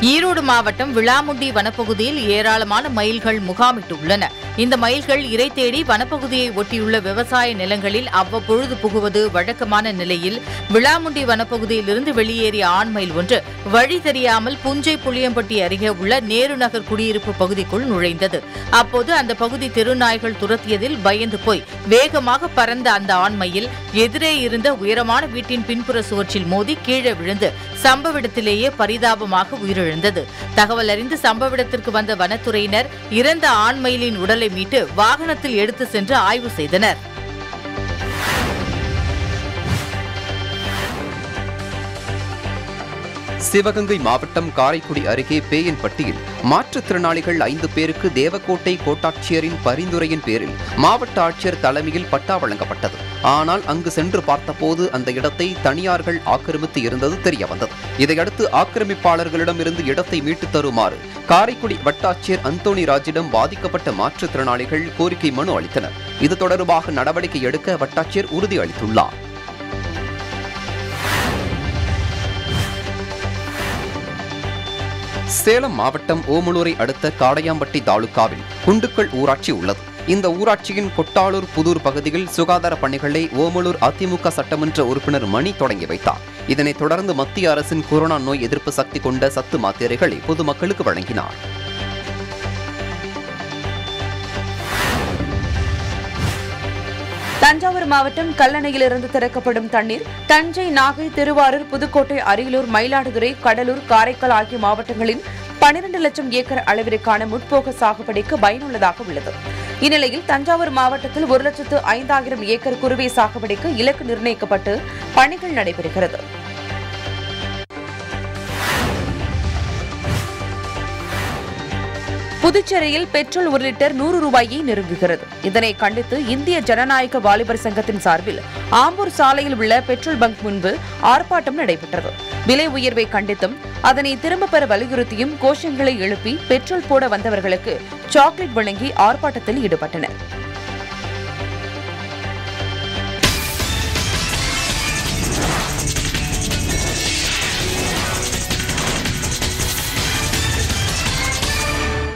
ஈரோடு மாவட்டம் விளாமுண்டி வனப்பகுதியில் ஏராளமான மயில்கள் முகாமிட்டுள்ளன இந்த மயில்கள் இரை தேடி வனப்பகுதியை ஒட்டியுள்ள விவசாய நிலங்களில் அவ்வப்பொழுது புகுவது வழக்கமான நிலையில் விளாமுண்டி வனப்பகுதியிலிருந்து வெளியேறிய ஆண் மயில் ஒன்று வழி தெரியாமல் புஞ்சை புளியம்பட்டி அருகே உள்ள நேரு நகர் குடியிருப்பு பகுதிக்குள் நுழைந்தது அப்போது அந்த பகுதி தெருநாய்கள் துரத்தியதில் பயந்து போய் வேகமாக பறந்த அந்த ஆண்மையில் எதிரே இருந்த உயரமான வீட்டின் பின்புற சுவற்றில் மோதி கீழே விழுந்து சம்பவ இடத்திலேயே பரிதாபமாக உயிரிழந்தது தகவல் அறிந்து சம்பவ இடத்திற்கு வந்த வனத்துறையினர் இறந்த ஆண்மயிலின் உடலை மீட்டு வாகனத்தில் எடுத்து சென்று ஆய்வு செய்தனர் சிவகங்கை மாவட்டம் காரைக்குடி அருகே பேயன்பட்டியில் மாற்றுத்திறனாளிகள் ஐந்து பேருக்கு தேவக்கோட்டை கோட்டாட்சியரின் பரிந்துரையின் பேரில் மாவட்ட ஆட்சியர் தலைமையில் பட்டா வழங்கப்பட்டது ஆனால் அங்கு சென்று பார்த்தபோது அந்த இடத்தை தனியார்கள் ஆக்கிரமித்து இருந்தது தெரியவந்தது இதையடுத்து ஆக்கிரமிப்பாளர்களிடமிருந்து இடத்தை மீட்டுத் தருமாறு காரைக்குடி வட்டாட்சியர் அந்தோணி ராஜிடம் பாதிக்கப்பட்ட மாற்றுத்திறனாளிகள் கோரிக்கை மனு அளித்தனர் இது தொடர்பாக நடவடிக்கை எடுக்க வட்டாட்சியர் உறுதியளித்துள்ளார் சேலம் மாவட்டம் ஓமலூரை அடுத்த காடையாம்பட்டி தாலுகாவில் குண்டுக்கல் ஊராட்சி உள்ளது இந்த ஊராட்சியின் கொட்டாளூர் புதூர் பகுதியில் சுகாதார பணிகளை ஓமலூர் அதிமுக சட்டமன்ற உறுப்பினர் மணி தொடங்கி வைத்தார் இதனைத் தொடர்ந்து மத்திய அரசின் கொரோனா நோய் எதிர்ப்பு சக்தி கொண்ட சத்து மாத்திரைகளை பொதுமக்களுக்கு வழங்கினார் தஞ்சாவூர் மாவட்டம் கல்லணையிலிருந்து திறக்கப்படும் தண்ணீர் தஞ்சை நாகை திருவாரூர் புதுக்கோட்டை அரியலூர் மயிலாடுதுறை கடலூர் காரைக்கால் ஆகிய மாவட்டங்களின் பனிரெண்டு லட்சம் ஏக்கர் அளவிற்கான முற்போக சாகுபடிக்கு பயனுள்ளதாக உள்ளது இந்நிலையில் தஞ்சாவூர் மாவட்டத்தில் ஒரு லட்சத்து ஐந்தாயிரம் ஏக்கர் குறுவை சாகுபடிக்கு இலக்கு நிர்ணயிக்கப்பட்டு பணிகள் நடைபெறுகிறது புதுச்சேரியில் பெட்ரோல் ஒரு லிட்டர் நூறு ரூபாயை நெருங்குகிறது இதனை கண்டித்து இந்திய ஜனநாயக வாலிபர் சங்கத்தின் சார்பில் ஆம்பூர் சாலையில் உள்ள பெட்ரோல் பங்க் முன்பு ஆர்ப்பாட்டம் நடைபெற்றது விலை உயர்வை கண்டித்தும் அதனை திரும்பப் பெற வலியுறுத்தியும் கோஷங்களை எழுப்பி பெட்ரோல் போட வந்தவர்களுக்கு சாக்லேட் வழங்கி ஆர்ப்பாட்டத்தில் ஈடுபட்டனர்